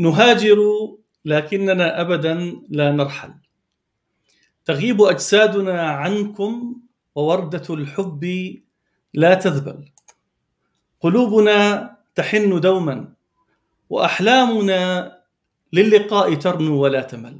نهاجر لكننا ابدا لا نرحل تغيب اجسادنا عنكم وورده الحب لا تذبل قلوبنا تحن دوما واحلامنا للقاء ترنو ولا تمل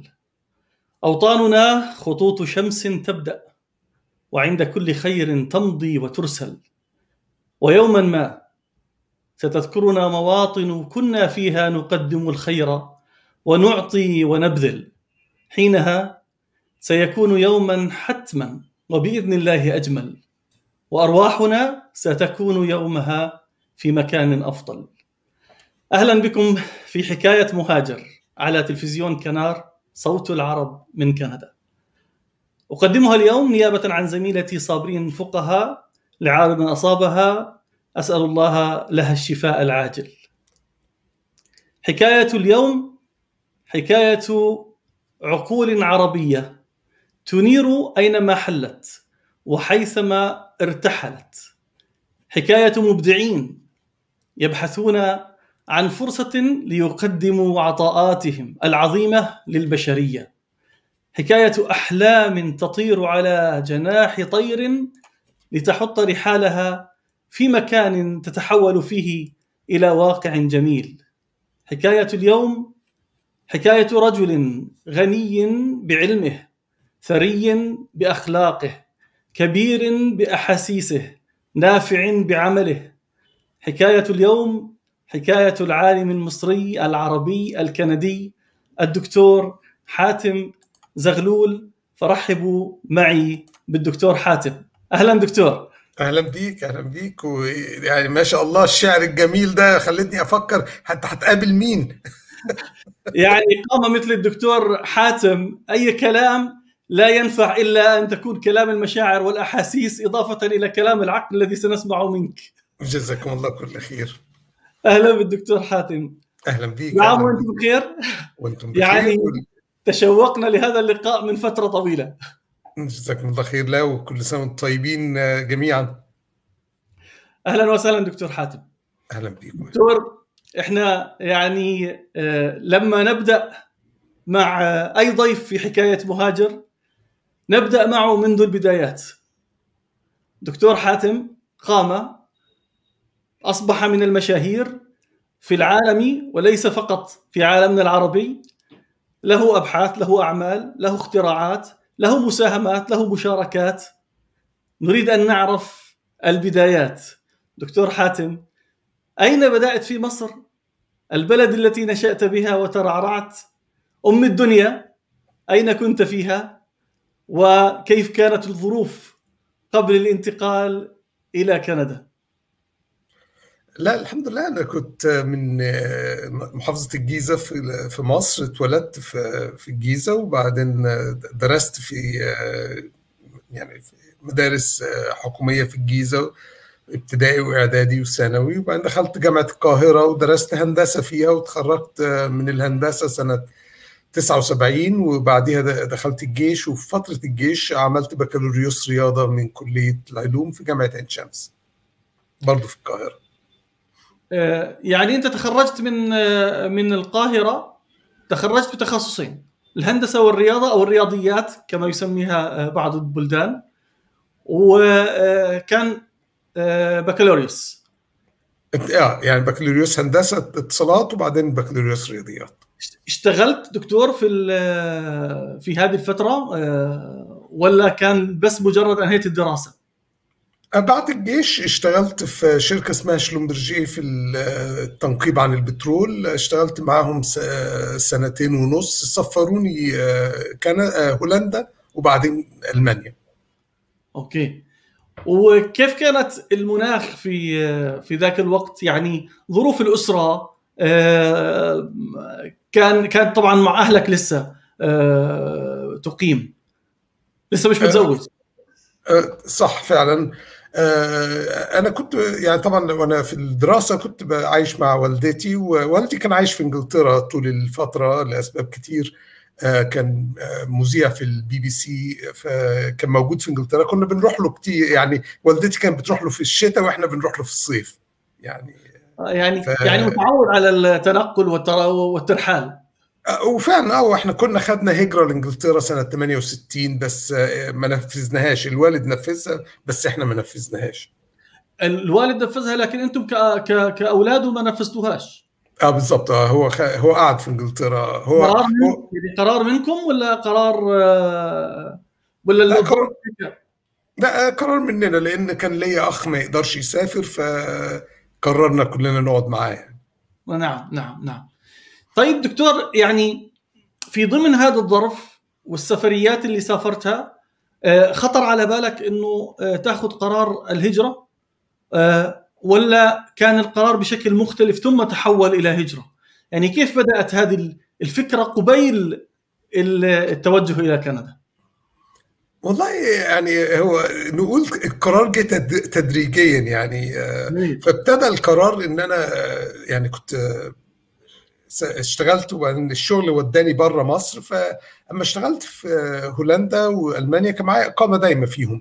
اوطاننا خطوط شمس تبدا وعند كل خير تمضي وترسل ويوما ما ستذكرنا مواطن كنا فيها نقدم الخير ونعطي ونبذل حينها سيكون يوما حتما وباذن الله اجمل وارواحنا ستكون يومها في مكان افضل اهلا بكم في حكايه مهاجر على تلفزيون كنار صوت العرب من كندا اقدمها اليوم نيابه عن زميلتي صابرين فقهاء لعارض اصابها اسال الله لها الشفاء العاجل حكايه اليوم حكايه عقول عربيه تنير اينما حلت وحيثما ارتحلت حكايه مبدعين يبحثون عن فرصه ليقدموا عطاءاتهم العظيمه للبشريه حكايه احلام تطير على جناح طير لتحط رحالها في مكان تتحول فيه الى واقع جميل حكايه اليوم حكايه رجل غني بعلمه ثري باخلاقه كبير باحاسيسه نافع بعمله حكايه اليوم حكايه العالم المصري العربي الكندي الدكتور حاتم زغلول فرحبوا معي بالدكتور حاتم اهلا دكتور اهلا بيك اهلا بيك ويعني ما شاء الله الشعر الجميل ده خلتني افكر حتى هتقابل مين يعني قام مثل الدكتور حاتم اي كلام لا ينفع الا ان تكون كلام المشاعر والاحاسيس اضافه الى كلام العقل الذي سنسمعه منك جزاكم الله كل خير اهلا بالدكتور حاتم اهلا بيك نعم وانتم بخير وانتم بخير يعني تشوقنا لهذا اللقاء من فتره طويله جزاكم الله خير لا وكل سنه وانتم طيبين جميعا اهلا وسهلا دكتور حاتم اهلا بيكم دكتور احنا يعني لما نبدا مع اي ضيف في حكايه مهاجر نبدا معه منذ البدايات دكتور حاتم قام اصبح من المشاهير في العالم وليس فقط في عالمنا العربي له ابحاث له اعمال له اختراعات له مساهمات له مشاركات نريد ان نعرف البدايات دكتور حاتم اين بدات في مصر البلد التي نشات بها وترعرعت ام الدنيا اين كنت فيها وكيف كانت الظروف قبل الانتقال الى كندا لا الحمد لله انا كنت من محافظه الجيزه في في مصر اتولدت في في الجيزه وبعدين درست في يعني في مدارس حكوميه في الجيزه ابتدائي واعدادي وثانوي وبعدين دخلت جامعه القاهره ودرست هندسه فيها وتخرجت من الهندسه سنه 79 وبعديها دخلت الجيش وفي فتره الجيش عملت بكالوريوس رياضه من كليه العلوم في جامعه عين شمس برضه في القاهره يعني انت تخرجت من من القاهره تخرجت بتخصصين الهندسه والرياضه او الرياضيات كما يسميها بعض البلدان وكان بكالوريوس اه يعني بكالوريوس هندسه اتصالات وبعدين بكالوريوس رياضيات اشتغلت دكتور في في هذه الفتره ولا كان بس مجرد انهيت الدراسه؟ بعد الجيش اشتغلت في شركة اسمها شلومبرجي في التنقيب عن البترول اشتغلت معاهم سنتين ونص سفروني كان هولندا وبعدين ألمانيا اوكي وكيف كانت المناخ في في ذاك الوقت يعني ظروف الأسرة كان كان طبعا مع أهلك لسه تقيم لسه مش متزوج صح فعلا انا كنت يعني طبعا وانا في الدراسه كنت عايش مع والدتي ووالدي كان عايش في انجلترا طول الفتره لاسباب كتير كان مذيع في البي بي سي فكان موجود في انجلترا كنا بنروح له كتير يعني والدتي كانت بتروح له في الشتاء واحنا بنروح له في الصيف يعني يعني ف... يعني متعود على التنقل والترحال وفعلا اه احنا كنا خدنا هجره لانجلترا سنه 68 بس ما نفذناهاش الوالد نفذها بس احنا ما نفذناهاش الوالد نفذها لكن انتم ك... ك... كاولاده ما نفذتوهاش اه بالضبط اه هو خ... هو قاعد في انجلترا هو قرار من... هو... يعني قرار منكم ولا قرار ولا لا قرار... لا قرار مننا لان كان ليا اخ ما يقدرش يسافر فقررنا كلنا نقعد معاه نعم نعم نعم طيب دكتور يعني في ضمن هذا الظرف والسفريات اللي سافرتها خطر على بالك انه تاخذ قرار الهجره ولا كان القرار بشكل مختلف ثم تحول الى هجره؟ يعني كيف بدات هذه الفكره قبيل التوجه الى كندا؟ والله يعني هو نقول القرار جه تدريجيا يعني فابتدى القرار ان انا يعني كنت اشتغلت وبعدين الشغل وداني بره مصر فاما اشتغلت في هولندا والمانيا كان معايا اقامه دايمه فيهم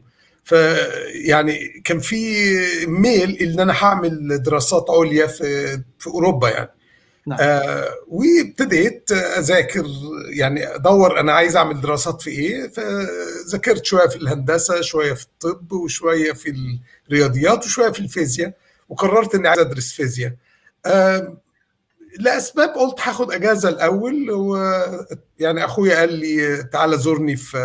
فيعني كان في ميل ان انا هعمل دراسات عليا في في اوروبا يعني نعم. آه وابتديت اذاكر يعني ادور انا عايز اعمل دراسات في ايه فذاكرت شويه في الهندسه شويه في الطب وشويه في الرياضيات وشويه في الفيزياء وقررت اني عايز ادرس فيزياء آه لاسباب قلت هاخد اجازه الاول ويعني اخويا قال لي تعالى زورني في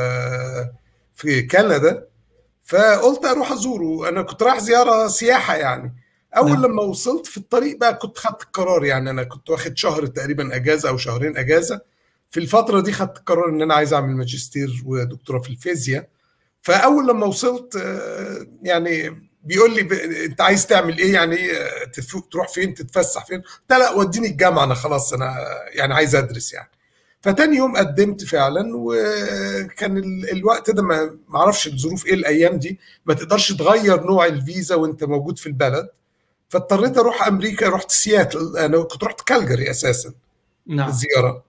في كندا فقلت اروح ازوره انا كنت رايح زياره سياحه يعني اول نعم. لما وصلت في الطريق بقى كنت خدت القرار يعني انا كنت واخد شهر تقريبا اجازه او شهرين اجازه في الفتره دي خدت القرار ان انا عايز اعمل ماجستير ودكتوراه في الفيزياء فاول لما وصلت يعني بيقول لي ب... انت عايز تعمل ايه يعني تروح فين تتفسح فين قلت لا وديني الجامعه انا خلاص انا يعني عايز ادرس يعني فتاني يوم قدمت فعلا وكان الوقت ده ما اعرفش الظروف ايه الايام دي ما تقدرش تغير نوع الفيزا وانت موجود في البلد فاضطريت اروح امريكا رحت سياتل انا كنت رحت كالجري اساسا نعم زياره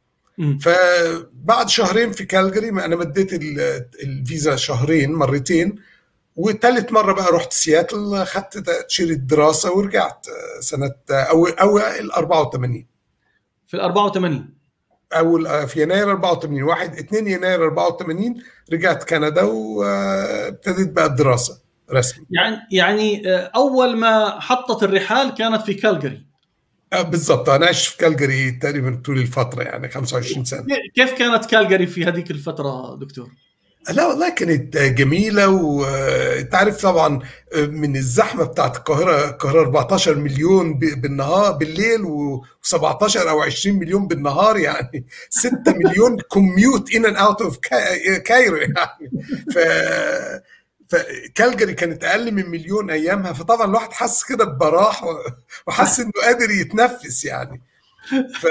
فبعد شهرين في كالجري انا مديت الفيزا شهرين مرتين وثالث مره بقى رحت سياتل خدت تاشيره دراسه ورجعت سنه او او ال 84 في ال 84 اول في يناير 84 واحد 2 يناير 84 رجعت كندا وابتديت بقى الدراسه رسمي يعني يعني اول ما حطت الرحال كانت في كالجري بالضبط انا عشت في كالجري تقريبا طول الفتره يعني 25 سنه كيف كانت كالجري في هذيك الفتره دكتور؟ لا والله كانت جميلة وانت عارف طبعا من الزحمة بتاعت القاهرة القاهرة 14 مليون بالنهار بالليل و17 او 20 مليون بالنهار يعني 6 مليون كوميوت ان اند اوت اوف كايرو يعني ف فكالجري كانت اقل من مليون ايامها فطبعا الواحد حس كده ببراح وحس انه قادر يتنفس يعني ف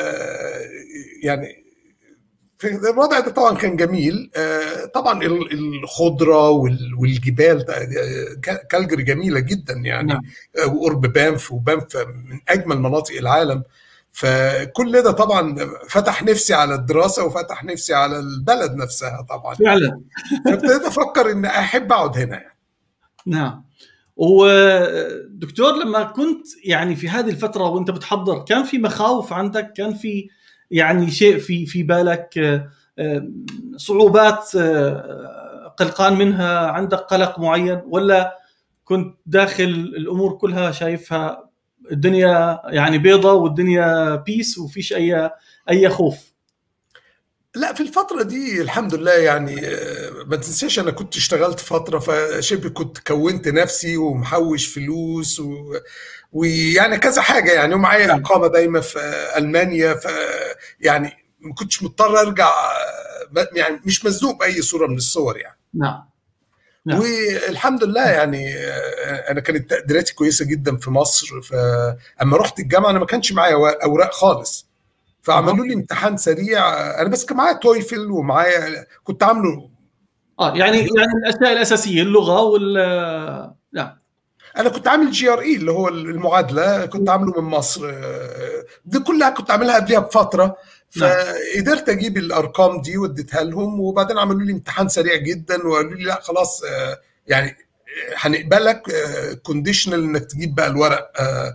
يعني الوضع ده طبعا كان جميل طبعا الخضره والجبال كالجري جميله جدا يعني نعم. وقرب بانف وبانف من اجمل مناطق العالم فكل ده طبعا فتح نفسي على الدراسه وفتح نفسي على البلد نفسها طبعا فعلا فابتديت افكر ان احب اقعد هنا يعني نعم ودكتور لما كنت يعني في هذه الفتره وانت بتحضر كان في مخاوف عندك كان في يعني شيء في في بالك صعوبات قلقان منها عندك قلق معين ولا كنت داخل الامور كلها شايفها الدنيا يعني بيضة والدنيا بيس وفيش اي اي خوف لا في الفترة دي الحمد لله يعني ما تنساش أنا كنت اشتغلت فترة فشبه كنت كونت نفسي ومحوش فلوس و... ويعني كذا حاجة يعني ومعايا إقامة دايما في ألمانيا ف يعني ما كنتش مضطر أرجع يعني مش مزنوق بأي صورة من الصور يعني نعم نعم. والحمد لله يعني انا كانت تقديراتي كويسه جدا في مصر فاما رحت الجامعه انا ما كانش معايا اوراق خالص فعملوا لي امتحان سريع انا بس كان معايا تويفل ومعايا كنت عامله اه يعني يعني الاشياء الاساسيه اللغه وال نعم انا كنت عامل جي ار اي اللي هو المعادله كنت عامله من مصر دي كلها كنت عاملها قبلها بفتره فقدرت اجيب الارقام دي واديتها لهم وبعدين عملوا لي امتحان سريع جدا وقالوا لي لا خلاص يعني هنقبلك كونديشنال انك تجيب بقى الورق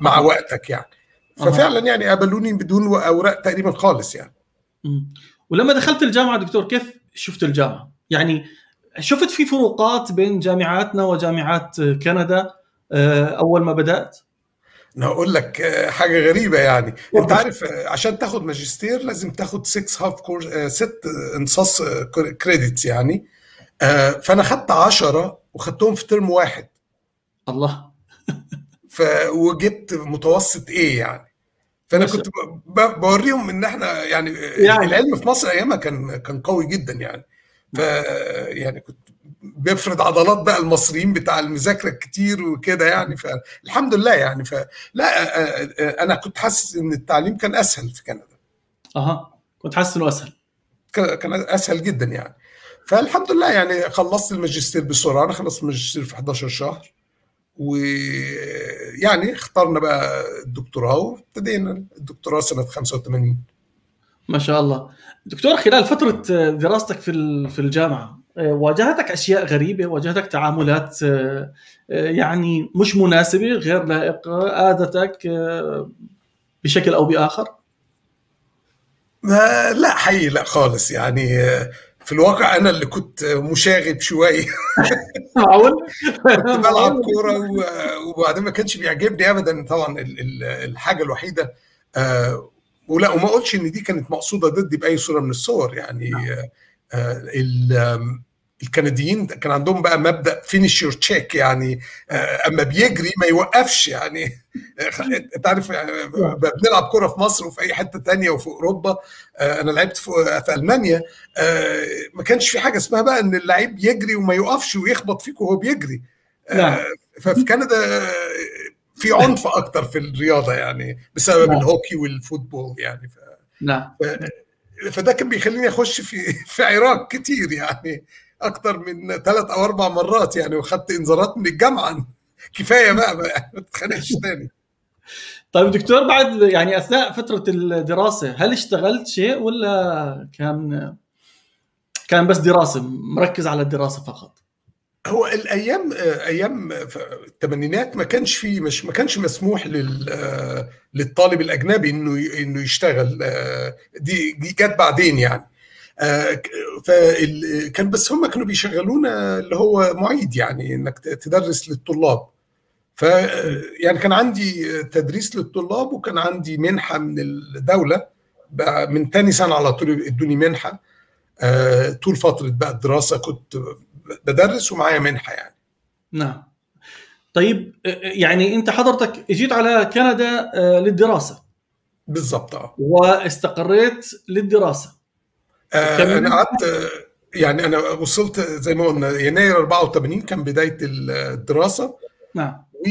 مع وقتك يعني ففعلا يعني قبلوني بدون اوراق تقريبا خالص يعني مم. ولما دخلت الجامعه دكتور كيف شفت الجامعه؟ يعني شفت في فروقات بين جامعاتنا وجامعات كندا آه، اول ما بدات؟ انا هقول لك آه، حاجه غريبه يعني انت عارف آه، عشان تاخد ماجستير لازم تاخد 6 هاف كورس ست انصاص كريدتس يعني فانا خدت 10 وخدتهم في ترم واحد الله ف وجبت متوسط ايه يعني فانا كنت بوريهم ان احنا يعني, يعني العلم في مصر ايامها كان كان قوي جدا يعني ف يعني كنت بيفرض عضلات بقى المصريين بتاع المذاكره الكتير وكده يعني فالحمد لله يعني فلا انا كنت حاسس ان التعليم كان اسهل في كندا اها كنت حاسس انه اسهل كان اسهل جدا يعني فالحمد لله يعني خلصت الماجستير بسرعه انا خلصت الماجستير في 11 شهر ويعني اخترنا بقى الدكتوراه وابتدينا الدكتوراه سنه 85 ما شاء الله دكتور خلال فتره دراستك في في الجامعه واجهتك اشياء غريبه واجهتك تعاملات يعني مش مناسبه غير لائقه اذتك بشكل او باخر لا حقيقي لا خالص يعني في الواقع انا اللي كنت مشاغب شويه معقول كنت بلعب كوره وبعدين ما كانش بيعجبني ابدا طبعا الحاجه الوحيده ولا وما اقولش ان دي كانت مقصوده ضدي باي صوره من الصور يعني الكنديين كان عندهم بقى مبدا فينيش يور تشيك يعني اما بيجري ما يوقفش يعني انت عارف بنلعب كوره في مصر وفي اي حته تانية وفي اوروبا انا لعبت في, في المانيا ما كانش في حاجه اسمها بقى ان اللعيب يجري وما يوقفش ويخبط فيك وهو بيجري نعم. ففي كندا في عنف اكتر في الرياضه يعني بسبب نعم. الهوكي والفوتبول يعني ف... نعم فده كان بيخليني اخش في في عراك كتير يعني اكتر من ثلاث او اربع مرات يعني وخدت انذارات من الجامعه كفايه بقى ما تتخانقش تاني طيب دكتور بعد يعني اثناء فتره الدراسه هل اشتغلت شيء ولا كان كان بس دراسه مركز على الدراسه فقط هو الايام ايام الثمانينات ما كانش في مش ما كانش مسموح لل للطالب الاجنبي انه انه يشتغل دي دي جت بعدين يعني فكان بس هم كانوا بيشغلونا اللي هو معيد يعني انك تدرس للطلاب ف يعني كان عندي تدريس للطلاب وكان عندي منحه من الدوله من تاني سنه على طول ادوني منحه طول فتره بقى الدراسه كنت بدرس ومعايا منحه يعني نعم طيب يعني انت حضرتك اجيت على كندا للدراسه بالضبط اه واستقريت للدراسه آه انا قعدت يعني انا وصلت زي ما قلنا يناير 84 كان بدايه الدراسه نعم و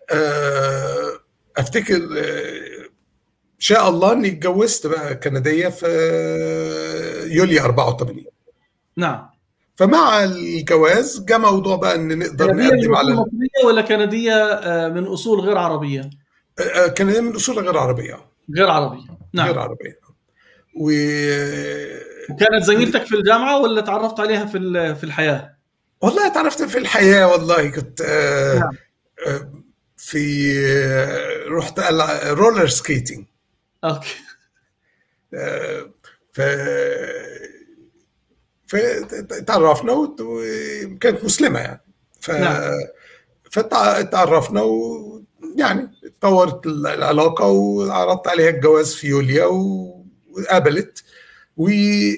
افتكر شاء الله اني اتجوزت بقى كنديه في يوليو 84 نعم فمع الجواز جاء موضوع بقى ان نقدر نقدم على مصريه ولا كنديه من اصول غير عربيه؟ كنديه من اصول غير عربيه غير عربيه نعم غير عربيه و وكانت زميلتك في الجامعه ولا تعرفت عليها في في الحياه؟ والله تعرفت في الحياه والله كنت نعم. في رحت رولر سكيتنج اوكي ف فتعرفنا وكانت مسلمه يعني ف نعم. فتعرفنا ويعني اتطورت العلاقه وعرضت عليها الجواز في يوليا وقبلت و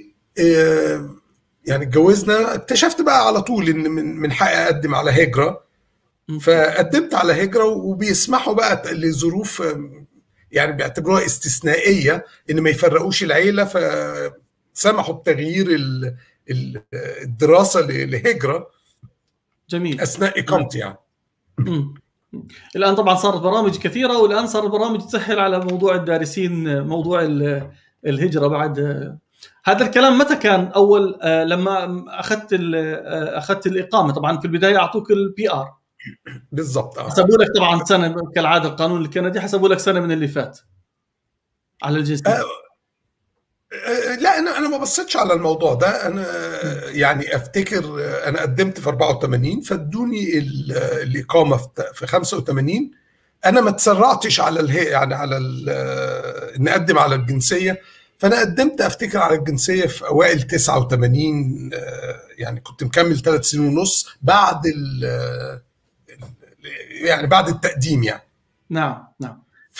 يعني اتجوزنا اكتشفت بقى على طول ان من من حقي اقدم على هجره فقدمت على هجره وبيسمحوا بقى لظروف يعني بيعتبروها استثنائيه ان ما يفرقوش العيله فسمحوا بتغيير الدراسه لهجره جميل اثناء اقامتي يعني الان طبعا صارت برامج كثيره والان صارت برامج تسهل على موضوع الدارسين موضوع الهجره بعد هذا الكلام متى كان اول لما اخذت اخذت الاقامه طبعا في البدايه اعطوك البي ار بالضبط حسبوا لك طبعا سنه كالعاده القانون الكندي حسبوا لك سنه من اللي فات على الجنسيه أه لا انا انا ما بصيتش على الموضوع ده انا يعني افتكر انا قدمت في 84 فادوني الاقامه في 85 انا ما تسرعتش على الهي يعني على اني اقدم على الجنسيه فانا قدمت افتكر على الجنسيه في اوائل 89 يعني كنت مكمل ثلاث سنين ونص بعد ال يعني بعد التقديم يعني نعم نعم ف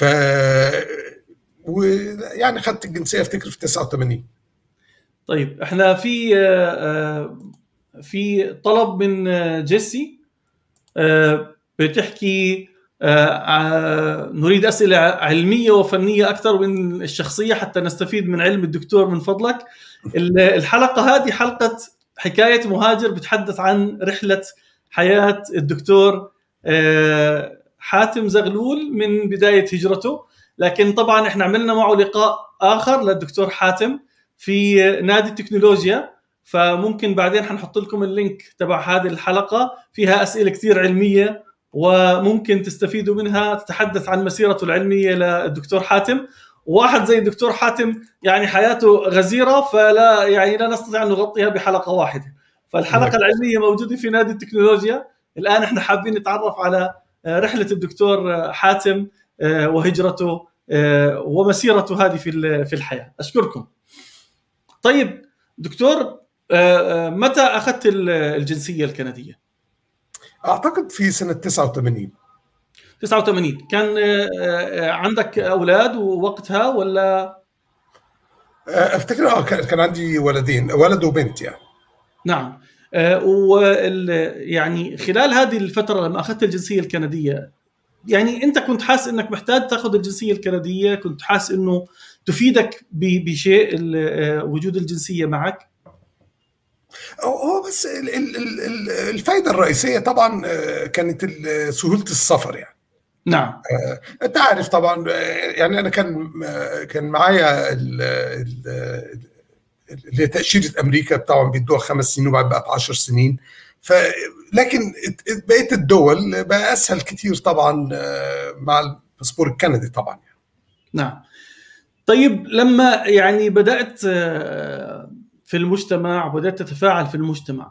ويعني خدت الجنسيه افتكر في 89 طيب احنا في في طلب من جيسي بتحكي نريد اسئله علميه وفنيه اكثر من الشخصيه حتى نستفيد من علم الدكتور من فضلك الحلقه هذه حلقه حكايه مهاجر بتحدث عن رحله حياه الدكتور حاتم زغلول من بدايه هجرته لكن طبعا احنا عملنا معه لقاء اخر للدكتور حاتم في نادي التكنولوجيا فممكن بعدين حنحط لكم اللينك تبع هذه الحلقه فيها اسئله كثير علميه وممكن تستفيدوا منها تتحدث عن مسيرته العلميه للدكتور حاتم واحد زي الدكتور حاتم يعني حياته غزيره فلا يعني لا نستطيع ان نغطيها بحلقه واحده فالحلقه العلميه موجوده في نادي التكنولوجيا الان احنا حابين نتعرف على رحله الدكتور حاتم وهجرته ومسيرته هذه في في الحياه اشكركم طيب دكتور متى اخذت الجنسيه الكنديه اعتقد في سنه 89 89 كان عندك اولاد وقتها ولا افتكر اه كان عندي ولدين ولد وبنت يعني نعم وال يعني خلال هذه الفتره لما اخذت الجنسيه الكنديه يعني انت كنت حاسس انك محتاج تاخذ الجنسيه الكنديه كنت حاسس انه تفيدك بشيء وجود الجنسيه معك هو بس الفائده الرئيسيه طبعا كانت سهوله السفر يعني نعم انت عارف طبعا يعني انا كان كان معايا اللي هي تاشيره امريكا طبعا بيدوها خمس سنين وبعد بقت 10 سنين ف لكن بقيه الدول بقى اسهل كتير طبعا مع الباسبور الكندي طبعا يعني. نعم طيب لما يعني بدات في المجتمع وبدات تتفاعل في المجتمع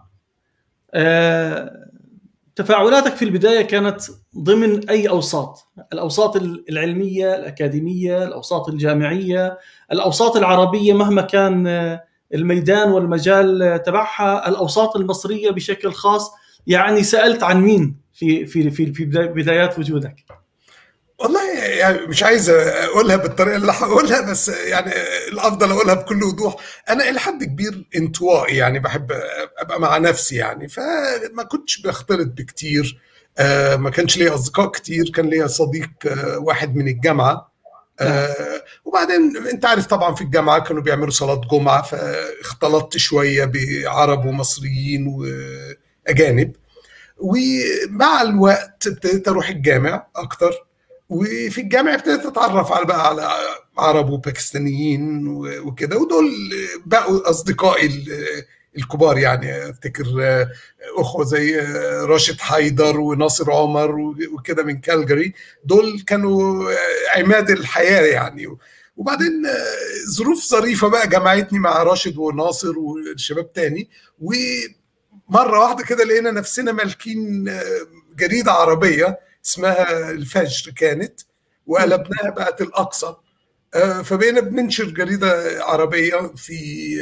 تفاعلاتك في البدايه كانت ضمن اي اوساط الاوساط العلميه الاكاديميه الاوساط الجامعيه الاوساط العربيه مهما كان الميدان والمجال تبعها الاوساط المصريه بشكل خاص يعني سالت عن مين في في في في بدايات وجودك والله يعني مش عايز اقولها بالطريقه اللي هقولها بس يعني الافضل اقولها بكل وضوح انا الى حد كبير انطوائي يعني بحب ابقى مع نفسي يعني فما كنتش بختلط بكتير ما كانش ليا اصدقاء كتير كان ليا صديق واحد من الجامعه آه وبعدين انت عارف طبعا في الجامعه كانوا بيعملوا صلاه جمعه فاختلطت شويه بعرب ومصريين واجانب ومع الوقت ابتديت اروح الجامع اكتر وفي الجامعه ابتديت اتعرف على بقى على عرب وباكستانيين وكده ودول بقوا اصدقائي الكبار يعني افتكر اخوه زي راشد حيدر وناصر عمر وكده من كالجري دول كانوا عماد الحياه يعني وبعدين ظروف ظريفه بقى جمعتني مع راشد وناصر والشباب تاني ومره واحده كده لقينا نفسنا مالكين جريده عربيه اسمها الفجر كانت وقلبناها بقت الاقصى فبقينا بننشر جريده عربيه في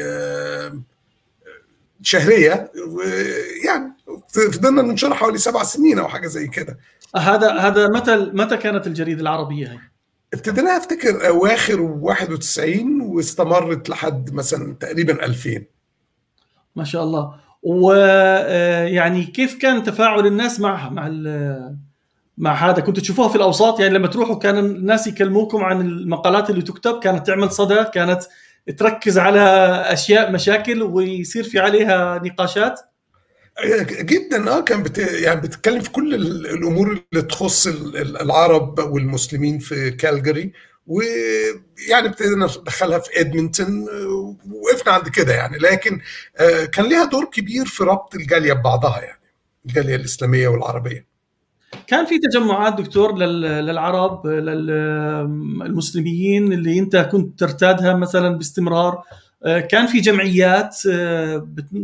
شهريه ويعني فضلنا ننشرها حوالي سبع سنين او حاجه زي كده هذا هذا متى متى كانت الجريده العربيه هي؟ ابتديناها افتكر اواخر 91 واستمرت لحد مثلا تقريبا 2000 ما شاء الله ويعني كيف كان تفاعل الناس معها مع مع هذا كنتوا تشوفوها في الاوساط يعني لما تروحوا كان الناس يكلموكم عن المقالات اللي تكتب كانت تعمل صدى كانت تركز على اشياء مشاكل ويصير في عليها نقاشات جدا اه كان بت... يعني بتتكلم في كل الامور اللي تخص العرب والمسلمين في كالجاري ويعني ابتدينا ندخلها في ادمنتون ووقفنا عند كده يعني لكن كان ليها دور كبير في ربط الجاليه ببعضها يعني الجاليه الاسلاميه والعربيه كان في تجمعات دكتور للعرب للمسلمين اللي انت كنت ترتادها مثلا باستمرار كان في جمعيات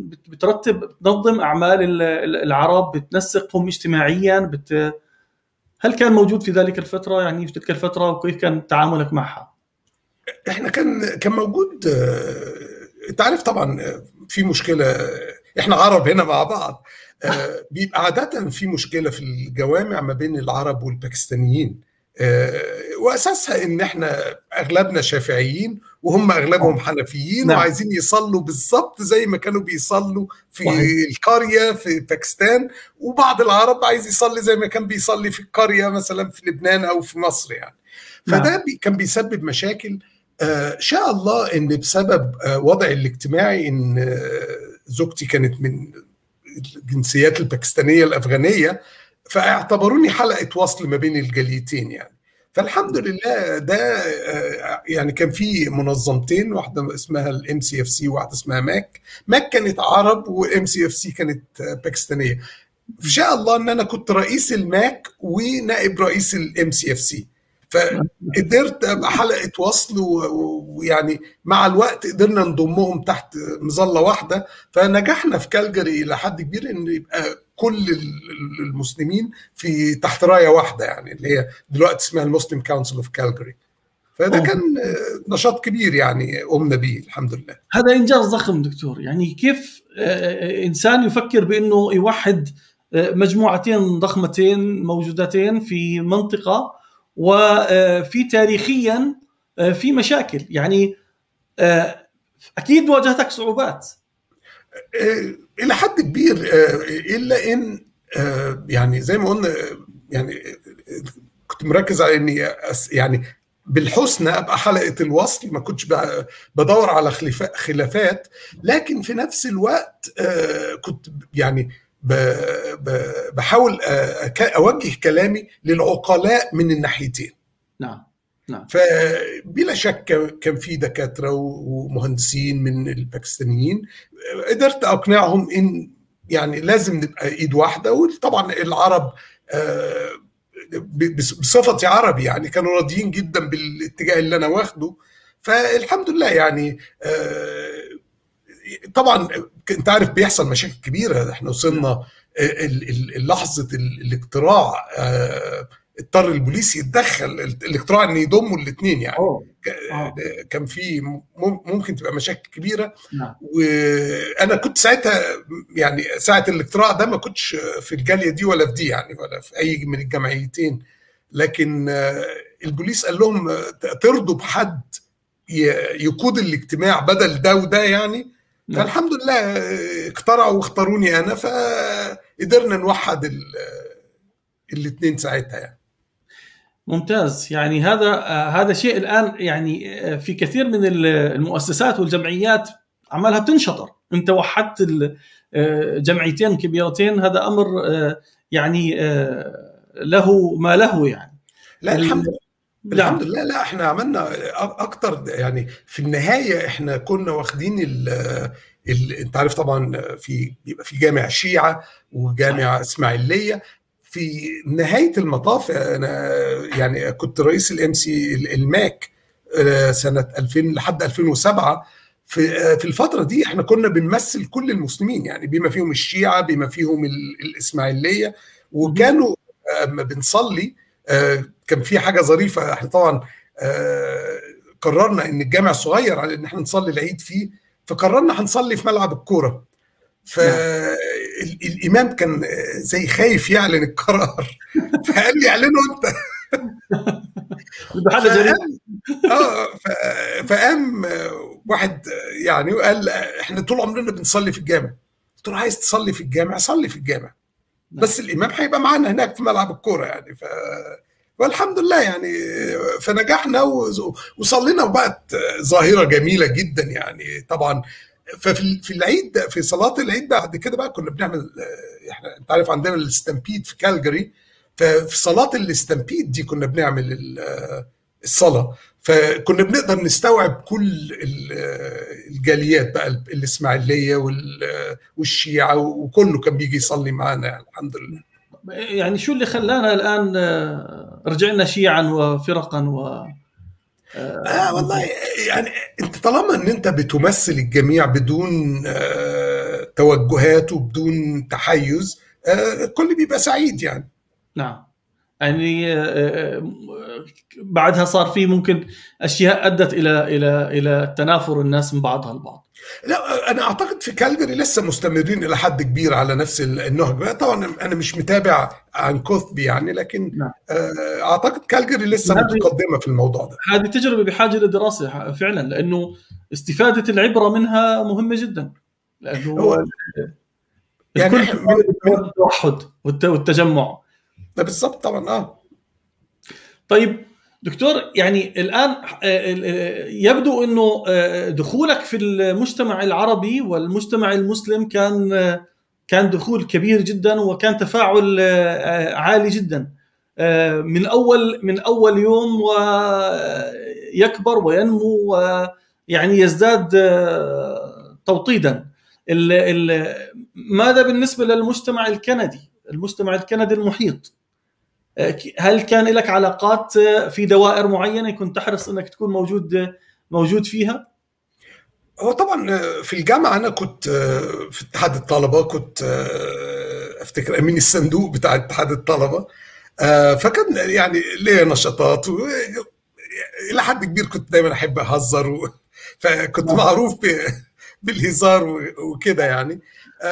بترتب بتنظم اعمال العرب بتنسقهم اجتماعيا بت هل كان موجود في ذلك الفتره يعني في تلك الفتره وكيف كان تعاملك معها؟ احنا كان كان موجود انت عارف طبعا في مشكله احنا عرب هنا مع بعض بيبقى عاده في مشكله في الجوامع ما بين العرب والباكستانيين واساسها ان احنا اغلبنا شافعيين وهم اغلبهم حنفيين نعم. وعايزين يصلوا بالظبط زي ما كانوا بيصلوا في صحيح. القريه في باكستان وبعض العرب عايز يصلي زي ما كان بيصلي في القريه مثلا في لبنان او في مصر يعني فده نعم. كان بيسبب مشاكل آه شاء الله ان بسبب آه وضعي الاجتماعي ان آه زوجتي كانت من الجنسيات الباكستانيه الافغانيه فاعتبروني حلقه وصل ما بين الجاليتين يعني فالحمد لله ده يعني كان في منظمتين واحده اسمها الام سي اف سي وواحده اسمها ماك ماك كانت عرب والام سي اف سي كانت باكستانيه في شاء الله ان انا كنت رئيس الماك ونائب رئيس الام سي اف سي فقدرت ابقى حلقه وصل ويعني مع الوقت قدرنا نضمهم تحت مظله واحده فنجحنا في كالجري الى حد كبير ان يبقى كل المسلمين في تحت رايه واحده يعني اللي هي دلوقتي اسمها المسلم كونسل اوف كالجري فده كان نشاط كبير يعني قمنا به الحمد لله هذا انجاز ضخم دكتور يعني كيف انسان يفكر بانه يوحد مجموعتين ضخمتين موجودتين في منطقه وفي تاريخيا في مشاكل يعني اكيد واجهتك صعوبات الى حد كبير الا ان يعني زي ما قلنا يعني كنت مركز على اني يعني بالحسنى ابقى حلقه الوصل ما كنتش بدور على خلافات لكن في نفس الوقت كنت يعني بحاول اوجه كلامي للعقلاء من الناحيتين نعم نعم فبلا شك كان في دكاتره ومهندسين من الباكستانيين قدرت اقنعهم ان يعني لازم نبقى ايد واحده وطبعا العرب بصفتي عربي يعني كانوا راضيين جدا بالاتجاه اللي انا واخده فالحمد لله يعني طبعا انت عارف بيحصل مشاكل كبيره احنا وصلنا لحظه الاقتراع اضطر البوليس يتدخل الاقتراع ان يضموا الاثنين يعني أوه. كان في ممكن تبقى مشاكل كبيره نعم. وانا كنت ساعتها يعني ساعه الاقتراع ده ما كنتش في الجاليه دي ولا في دي يعني ولا في اي من الجمعيتين لكن البوليس قال لهم ترضوا بحد يقود الاجتماع بدل ده وده يعني نعم. فالحمد لله اقترعوا واختاروني انا فقدرنا نوحد الاثنين ساعتها يعني ممتاز يعني هذا هذا شيء الان يعني في كثير من المؤسسات والجمعيات عمالها بتنشطر انت وحدت جمعيتين كبيرتين هذا امر يعني له ما له يعني لا الحمد لله الحمد لله لا احنا عملنا اكتر يعني في النهايه احنا كنا واخدين ال ال انت عارف طبعا في بيبقى في جامع شيعه وجامع اسماعيليه في نهايه المطاف انا يعني كنت رئيس الام سي الماك سنه 2000 لحد 2007 في في الفتره دي احنا كنا بنمثل كل المسلمين يعني بما فيهم الشيعه بما فيهم الاسماعيليه وكانوا اما بنصلي كان في حاجه ظريفه احنا طبعا قررنا ان الجامع صغير على ان احنا نصلي العيد فيه فقررنا هنصلي في ملعب الكوره فالامام كان زي خايف يعلن القرار فقال لي اعلنه انت اه فقام واحد يعني وقال احنا طول عمرنا بنصلي في الجامع قلت له عايز تصلي في الجامع صلي في الجامع بس الامام هيبقى معانا هناك في ملعب الكوره يعني ف والحمد لله يعني فنجحنا وصلينا وبقت ظاهره جميله جدا يعني طبعا ففي في العيد في صلاه العيد بعد كده بقى كنا بنعمل احنا انت عارف عندنا الاستامبيد في كالجري ففي صلاه الاستامبيد دي كنا بنعمل الصلاه فكنا بنقدر نستوعب كل الجاليات بقى الاسماعيليه والشيعه وكله كان بيجي يصلي معانا يعني الحمد لله يعني شو اللي خلانا الان رجعنا شيعا وفرقا و آه والله يعني انت طالما ان انت بتمثل الجميع بدون آه توجهات وبدون تحيز آه الكل بيبقى سعيد يعني نعم يعني بعدها صار في ممكن اشياء ادت الى الى الى تنافر الناس من بعضها البعض لا انا اعتقد في كالجري لسه مستمرين الى حد كبير على نفس النهج طبعا انا مش متابع عن كوثبي يعني لكن نعم. اعتقد كالجري لسه متقدمه في الموضوع ده هذه تجربه بحاجه لدراسه فعلا لانه استفاده العبره منها مهمه جدا لانه هو يعني التوحد والتجمع بالضبط طبعا اه طيب دكتور يعني الان يبدو انه دخولك في المجتمع العربي والمجتمع المسلم كان كان دخول كبير جدا وكان تفاعل عالي جدا من اول من اول يوم ويكبر وينمو ويعني يزداد توطيدا ماذا بالنسبه للمجتمع الكندي المجتمع الكندي المحيط هل كان لك علاقات في دوائر معينه كنت تحرص انك تكون موجود موجود فيها؟ هو طبعا في الجامعه انا كنت في اتحاد الطلبه كنت افتكر امين الصندوق بتاع اتحاد الطلبه فكان يعني ليا نشاطات و... الى حد كبير كنت دايما احب اهزر و... فكنت معروف ب... بالهزار وكده يعني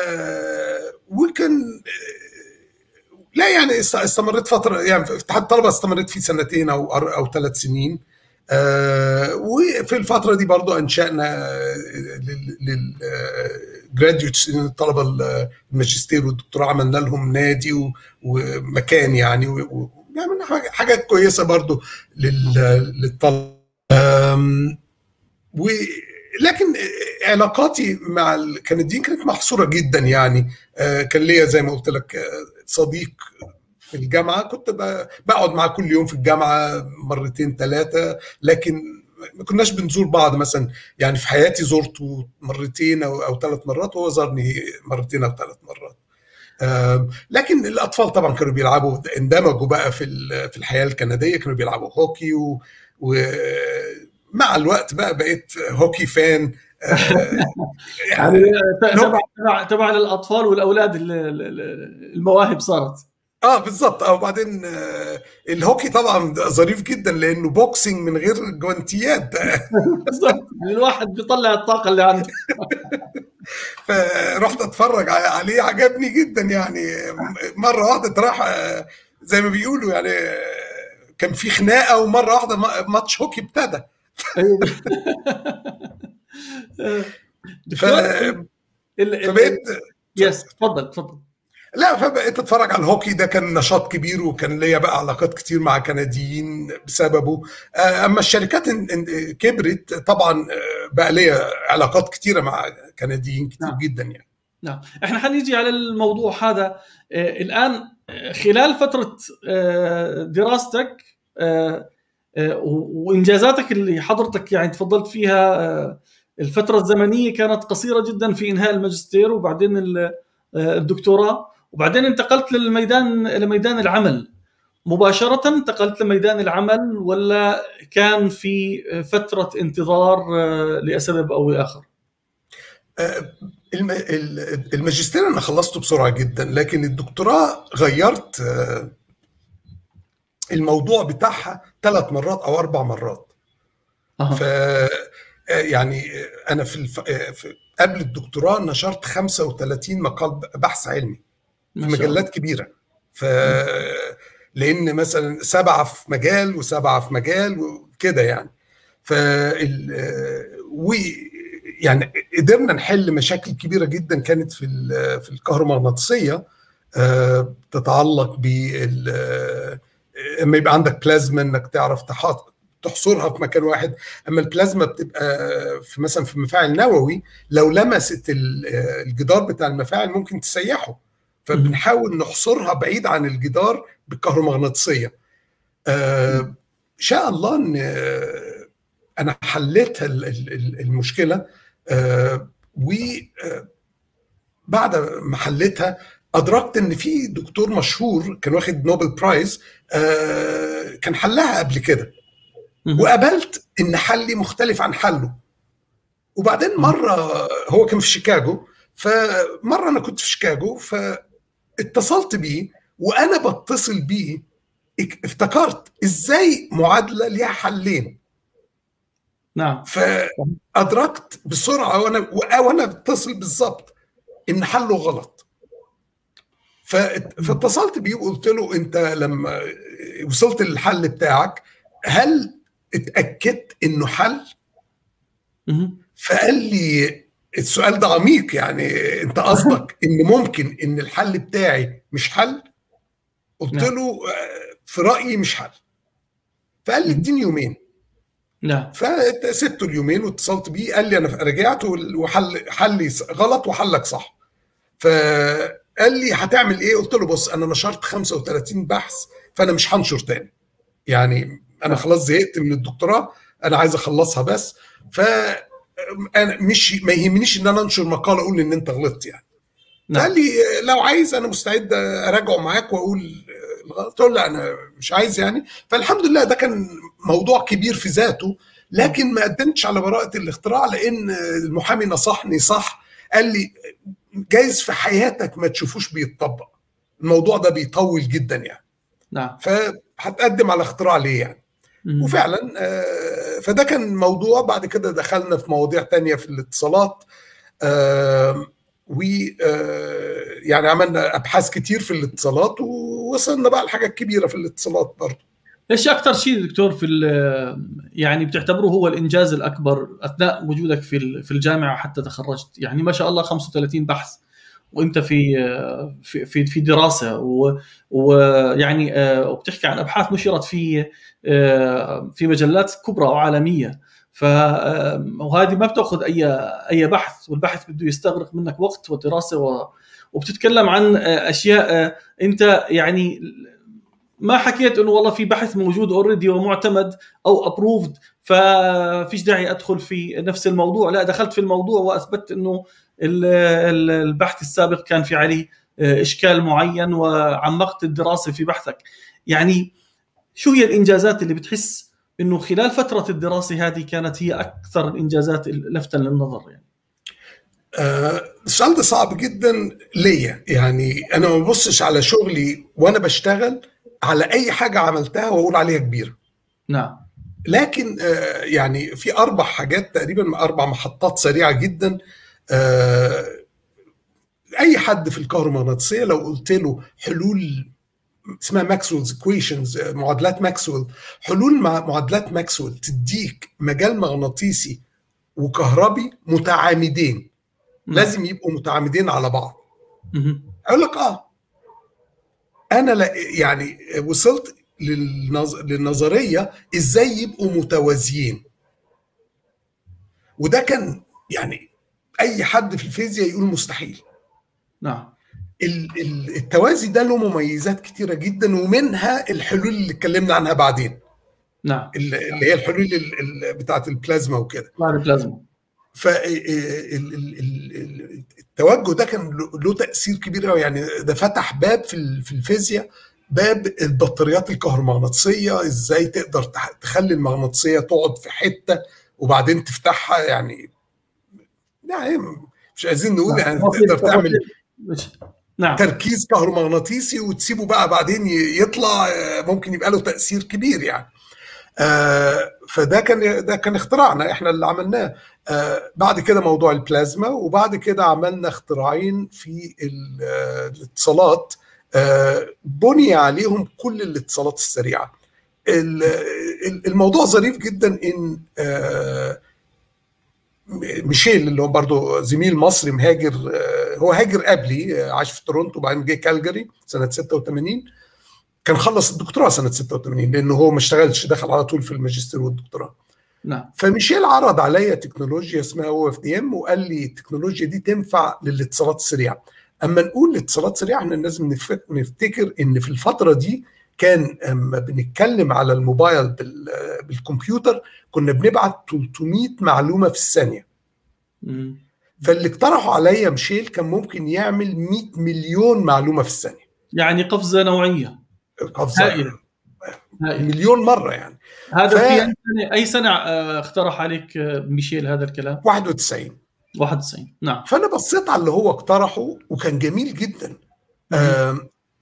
وكان لا يعني استمريت فتره يعني في اتحاد الطلبه استمريت فيه سنتين او او ثلاث سنين آه وفي الفتره دي برضو انشانا لل جراديوتس الطلبه الماجستير والدكتوراه عملنا لهم نادي ومكان يعني وعملنا حاجات كويسه برضو للطلبه ولكن علاقاتي مع الكنديين كانت محصوره جدا يعني كان ليا زي ما قلت لك صديق في الجامعه كنت بقعد معاه كل يوم في الجامعه مرتين ثلاثه لكن ما كناش بنزور بعض مثلا يعني في حياتي زرته مرتين او او ثلاث مرات وهو زارني مرتين او ثلاث مرات لكن الاطفال طبعا كانوا بيلعبوا اندمجوا بقى في في الحياه الكنديه كانوا بيلعبوا هوكي و, ومع الوقت بقى بقيت هوكي فان يعني تبع تبع تبع للاطفال والاولاد المواهب صارت اه بالظبط اه وبعدين آه الهوكي طبعا ظريف جدا لانه بوكسينج من غير جوانتيات بالظبط يعني الواحد بيطلع الطاقه اللي عنده فرحت اتفرج عليه عجبني جدا يعني مره واحده راح زي ما بيقولوا يعني كان في خناقه ومره واحده ماتش هوكي ابتدى ف... فبقيت يس تفضل تفضل لا فبقيت اتفرج على الهوكي ده كان نشاط كبير وكان ليا بقى علاقات كتير مع كنديين بسببه اما الشركات كبرت طبعا بقى ليا علاقات كتيره مع كنديين كتير نعم. جدا يعني نعم احنا حنيجي على الموضوع هذا الان خلال فتره دراستك وانجازاتك اللي حضرتك يعني تفضلت فيها الفتره الزمنيه كانت قصيره جدا في انهاء الماجستير وبعدين الدكتوراه وبعدين انتقلت للميدان لميدان العمل مباشرة انتقلت لميدان العمل ولا كان في فترة انتظار لسبب أو لآخر؟ الماجستير أنا خلصته بسرعة جدا لكن الدكتوراه غيرت الموضوع بتاعها ثلاث مرات أو أربع مرات أه. ف يعني أنا في, الف... في قبل الدكتوراه نشرت 35 مقال بحث علمي في مجلات كبيره ف لان مثلا سبعه في مجال وسبعه في مجال وكده يعني ف و يعني قدرنا نحل مشاكل كبيره جدا كانت في في الكهرومغناطيسيه تتعلق بال اما يبقى عندك بلازما انك تعرف تحط تحصرها في مكان واحد اما البلازما بتبقى في مثلا في مفاعل نووي لو لمست الجدار بتاع المفاعل ممكن تسيحه فبنحاول نحصرها بعيد عن الجدار بالكهرومغناطيسيه آه شاء الله ان انا حليت المشكله آه وبعد ما حليتها ادركت ان في دكتور مشهور كان واخد نوبل برايز آه كان حلها قبل كده وقبلت ان حلي مختلف عن حله وبعدين مره هو كان في شيكاغو فمره انا كنت في شيكاغو فاتصلت بيه وانا بتصل بيه افتكرت ازاي معادله ليها حلين نعم فادركت بسرعه وانا وانا بتصل بالظبط ان حله غلط فاتصلت بيه وقلت له انت لما وصلت للحل بتاعك هل اتاكدت انه حل؟ فقال لي السؤال ده عميق يعني انت قصدك ان ممكن ان الحل بتاعي مش حل؟ قلت نعم. له في رايي مش حل فقال لي اديني يومين نعم فسبته اليومين واتصلت بيه قال لي انا رجعت وحل حلي غلط وحلك صح فقال لي هتعمل ايه قلت له بص انا نشرت 35 بحث فانا مش هنشر تاني يعني انا خلاص زهقت من الدكتوراه انا عايز اخلصها بس ف انا مش ما يهمنيش ان انا انشر مقاله اقول ان انت غلطت يعني نعم. قال لي لو عايز انا مستعد اراجعه معاك واقول قلت له لا انا مش عايز يعني فالحمد لله ده كان موضوع كبير في ذاته لكن ما قدمتش على براءه الاختراع لان المحامي نصحني صح قال لي جايز في حياتك ما تشوفوش بيتطبق الموضوع ده بيطول جدا يعني نعم فهتقدم على اختراع ليه يعني مم. وفعلا فده كان موضوع بعد كده دخلنا في مواضيع تانية في الاتصالات و يعني عملنا ابحاث كتير في الاتصالات ووصلنا بقى لحاجات كبيره في الاتصالات برضه ايش اكثر شيء دكتور في يعني بتعتبره هو الانجاز الاكبر اثناء وجودك في في الجامعه حتى تخرجت يعني ما شاء الله 35 بحث وانت في في في, في دراسه ويعني وبتحكي عن ابحاث نشرت في في مجلات كبرى وعالميه ف وهذه ما بتاخذ اي اي بحث والبحث بده يستغرق منك وقت ودراسه و... وبتتكلم عن اشياء انت يعني ما حكيت انه والله في بحث موجود اوريدي ومعتمد او ابروفد ففيش داعي ادخل في نفس الموضوع لا دخلت في الموضوع واثبت انه البحث السابق كان في عليه اشكال معين وعمقت الدراسه في بحثك يعني شو هي الانجازات اللي بتحس انه خلال فتره الدراسه هذه كانت هي اكثر الانجازات لفتا للنظر يعني آه السؤال ده صعب جدا ليا يعني انا ما ببصش على شغلي وانا بشتغل على اي حاجه عملتها واقول عليها كبيره نعم لكن آه يعني في اربع حاجات تقريبا اربع محطات سريعه جدا آه اي حد في الكهرومغناطيسيه لو قلت له حلول اسمها ماكسويلز ايكويشنز معادلات ماكسويل حلول مع معادلات ماكسويل تديك مجال مغناطيسي وكهربي متعامدين لازم يبقوا متعامدين على بعض اقول لك اه انا لا يعني وصلت للنظ... للنظريه ازاي يبقوا متوازيين وده كان يعني اي حد في الفيزياء يقول مستحيل نعم التوازي ده له مميزات كتيره جدا ومنها الحلول اللي اتكلمنا عنها بعدين نعم اللي هي الحلول بتاعه البلازما وكده البلازما فالتوجه ده كان له تاثير كبير قوي يعني ده فتح باب في في الفيزياء باب البطاريات الكهرومغناطيسيه ازاي تقدر تخلي المغناطيسيه تقعد في حته وبعدين تفتحها يعني يعني مش عايزين نقول يعني تقدر تعمل نعم. تركيز كهرومغناطيسي وتسيبه بقى بعدين يطلع ممكن يبقى له تاثير كبير يعني آه فده كان ده كان اختراعنا احنا اللي عملناه آه بعد كده موضوع البلازما وبعد كده عملنا اختراعين في الاتصالات آه بني عليهم كل الاتصالات السريعه الموضوع ظريف جدا ان آه ميشيل اللي هو برضه زميل مصري مهاجر هو هاجر قبلي عاش في تورونتو وبعدين جه كالجاري سنه 86 كان خلص الدكتوراه سنه 86 لانه هو ما اشتغلش دخل على طول في الماجستير والدكتوراه نعم فميشيل عرض عليا تكنولوجيا اسمها او اف دي ام وقال لي التكنولوجيا دي تنفع للاتصالات السريعه اما نقول الاتصالات السريعه احنا لازم نفتكر ان في الفتره دي كان اما بنتكلم على الموبايل بالكمبيوتر كنا بنبعت 300 معلومه في الثانيه فاللي اقترحوا عليا مشيل كان ممكن يعمل 100 مليون معلومه في الثانيه يعني قفزه نوعيه قفزه هائله مليون مره يعني هذا ف... في أي سنة, اي سنه اقترح عليك ميشيل هذا الكلام 91 91 نعم فانا بصيت على اللي هو اقترحه وكان جميل جدا آه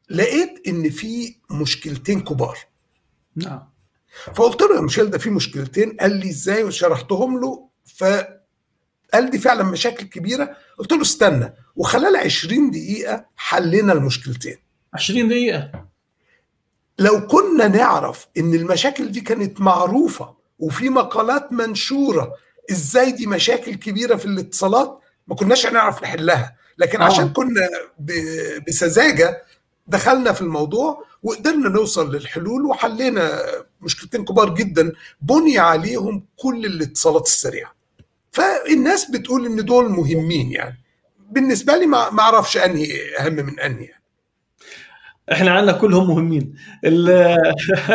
لقيت ان في مشكلتين كبار نعم فقلت له يا ميشيل ده في مشكلتين قال لي ازاي وشرحتهم له فقال دي فعلا مشاكل كبيره قلت له استنى وخلال 20 دقيقه حلينا المشكلتين 20 دقيقه لو كنا نعرف ان المشاكل دي كانت معروفه وفي مقالات منشوره ازاي دي مشاكل كبيره في الاتصالات ما كناش هنعرف نحلها لكن آه. عشان كنا ب- بسذاجه دخلنا في الموضوع وقدرنا نوصل للحلول وحلينا مشكلتين كبار جدا بني عليهم كل الاتصالات السريعه فالناس بتقول ان دول مهمين يعني بالنسبه لي ما ما اعرفش انهي اهم من انهي يعني. احنا عندنا كلهم مهمين ال-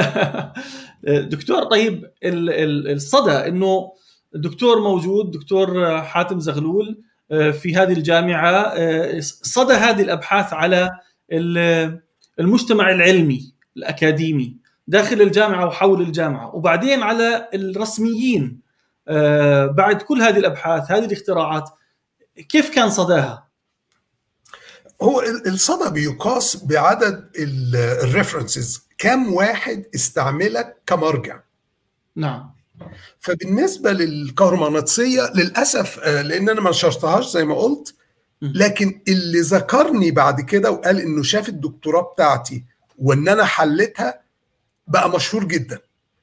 دكتور طيب ال- ال- الصدى انه الدكتور موجود دكتور حاتم زغلول آه، في هذه الجامعه آه، صدى هذه الابحاث على ال- المجتمع العلمي الاكاديمي داخل الجامعه وحول الجامعه وبعدين على الرسميين آه، بعد كل هذه الابحاث هذه الاختراعات كيف كان صداها؟ هو ال- الصدى بيقاس بعدد الريفرنسز كم واحد استعملك كمرجع نعم فبالنسبه للكهرومغناطيسيه للاسف آه، لان انا ما نشرتهاش زي ما قلت لكن اللي ذكرني بعد كده وقال انه شاف الدكتوراه بتاعتي وان انا حلتها بقى مشهور جدا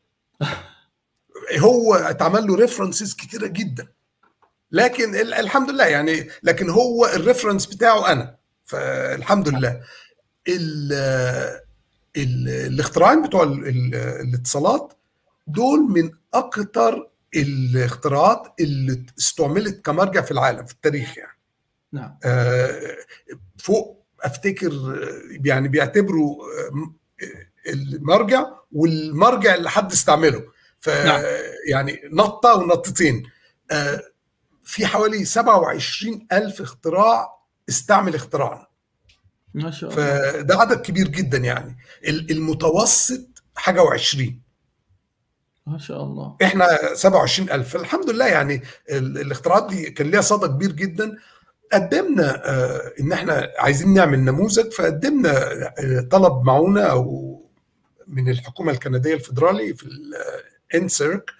هو اتعمل له ريفرنسز كتيره جدا لكن ال- الحمد لله يعني لكن هو الريفرنس بتاعه انا فالحمد لله ال ال الاختراعين بتوع ال ال الاتصالات دول من اكتر الاختراعات اللي استعملت كمرجع في العالم في التاريخ يعني نعم آه، فوق افتكر آه، يعني بيعتبروا آه، المرجع والمرجع اللي حد استعمله ف نعم. يعني نطه ونطتين آه، في حوالي 27 ألف اختراع استعمل اختراعنا ما شاء الله فده عدد كبير جدا يعني ال- المتوسط حاجة وعشرين ما شاء الله احنا 27 ألف الحمد لله يعني ال- الاختراعات دي كان ليها صدى كبير جدا قدمنا آه، ان احنا عايزين نعمل نموذج فقدمنا آه، طلب معونه او من الحكومه الكنديه الفيدرالي في الانسيرك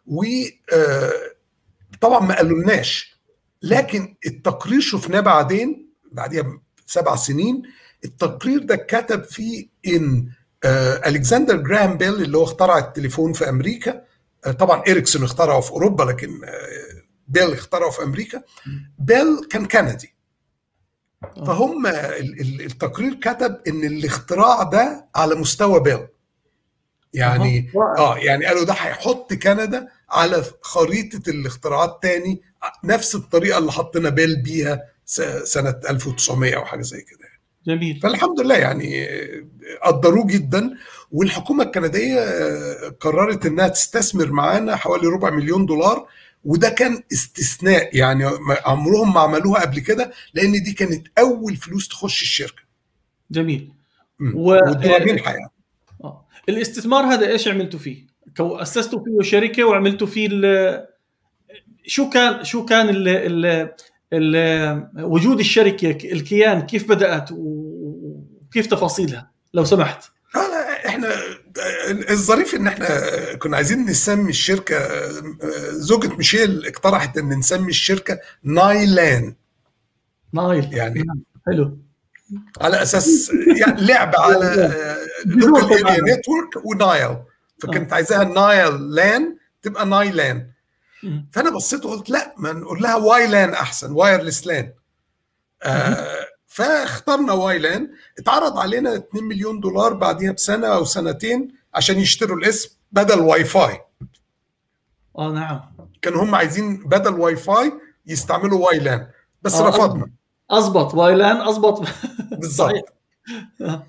وطبعا ما قالولناش لكن التقرير شفناه بعدين بعديها سبع سنين التقرير ده كتب فيه ان آه، الكسندر جراهام بيل اللي هو اخترع التليفون في امريكا آه، طبعا اريكسون اخترعه في اوروبا لكن آه، بيل اخترعه في امريكا بيل كان كندي آه. فهم ال- ال- التقرير كتب ان الاختراع ده على مستوى بيل يعني أها، رائع. اه يعني قالوا ده هيحط كندا على خريطه الاختراعات تاني نفس الطريقه اللي حطينا بيل بيها س- سنه 1900 او حاجه زي كده جميل فالحمد لله يعني قدروه جدا والحكومه الكنديه آه، قررت انها تستثمر معانا حوالي ربع مليون دولار وده كان استثناء يعني ما- عمرهم ما عملوها قبل كده لان دي كانت اول فلوس تخش الشركه جميل مم. و- وادوها منحه يعني آه. الاستثمار هذا ايش عملتوا فيه؟ كو اسستوا فيه شركه وعملتوا فيه ال- شو كان شو كان ال ال ال وجود الشركه الكيان كيف بدات و- وكيف تفاصيلها لو سمحت آه، احنا الظريف ان احنا كنا عايزين نسمي الشركه زوجة ميشيل اقترحت ان نسمي الشركه نايلان نايل يعني نعم. حلو على اساس يعني لعب على لوكال اريا نتورك ونايل فكانت عايزاها نايل لان تبقى نايلان مم. فانا بصيت وقلت لا ما نقول لها واي لان احسن وايرلس لان آه فاخترنا واي لان اتعرض علينا 2 مليون دولار بعديها بسنه او سنتين عشان يشتروا الاسم بدل واي فاي اه نعم كانوا هم عايزين بدل واي فاي يستعملوا واي لان بس آه، رفضنا اضبط وايلان اضبط بالظبط صحيح. آه.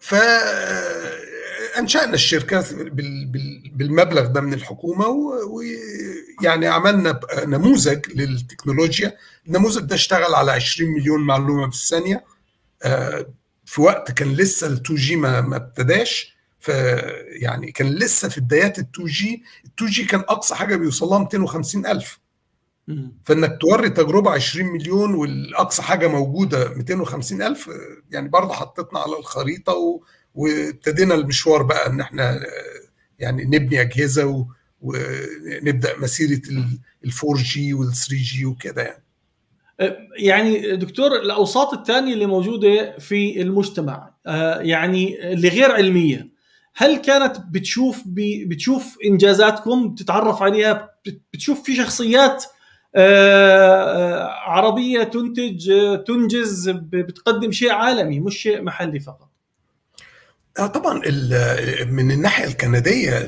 فانشانا الشركه بال- بال- بالمبلغ ده من الحكومه ويعني عملنا ب- نموذج للتكنولوجيا النموذج ده اشتغل على 20 مليون معلومه في الثانيه آه، في وقت كان لسه ال 2 جي ما ما ابتداش ف يعني كان لسه في بدايات ال 2 جي ال 2 جي كان اقصى حاجه بيوصل لها 250 الف فانك توري تجربه 20 مليون والاقصى حاجه موجوده 250 الف يعني برضه حطيتنا على الخريطه و... وابتدينا المشوار بقى ان احنا يعني نبني اجهزه و... ونبدا مسيره ال 4 جي وال 3 جي وكده يعني يعني دكتور الاوساط الثانيه اللي موجوده في المجتمع يعني اللي غير علميه هل كانت بتشوف بتشوف انجازاتكم بتتعرف عليها بتشوف في شخصيات عربيه تنتج تنجز بتقدم شيء عالمي مش شيء محلي فقط طبعا من الناحيه الكنديه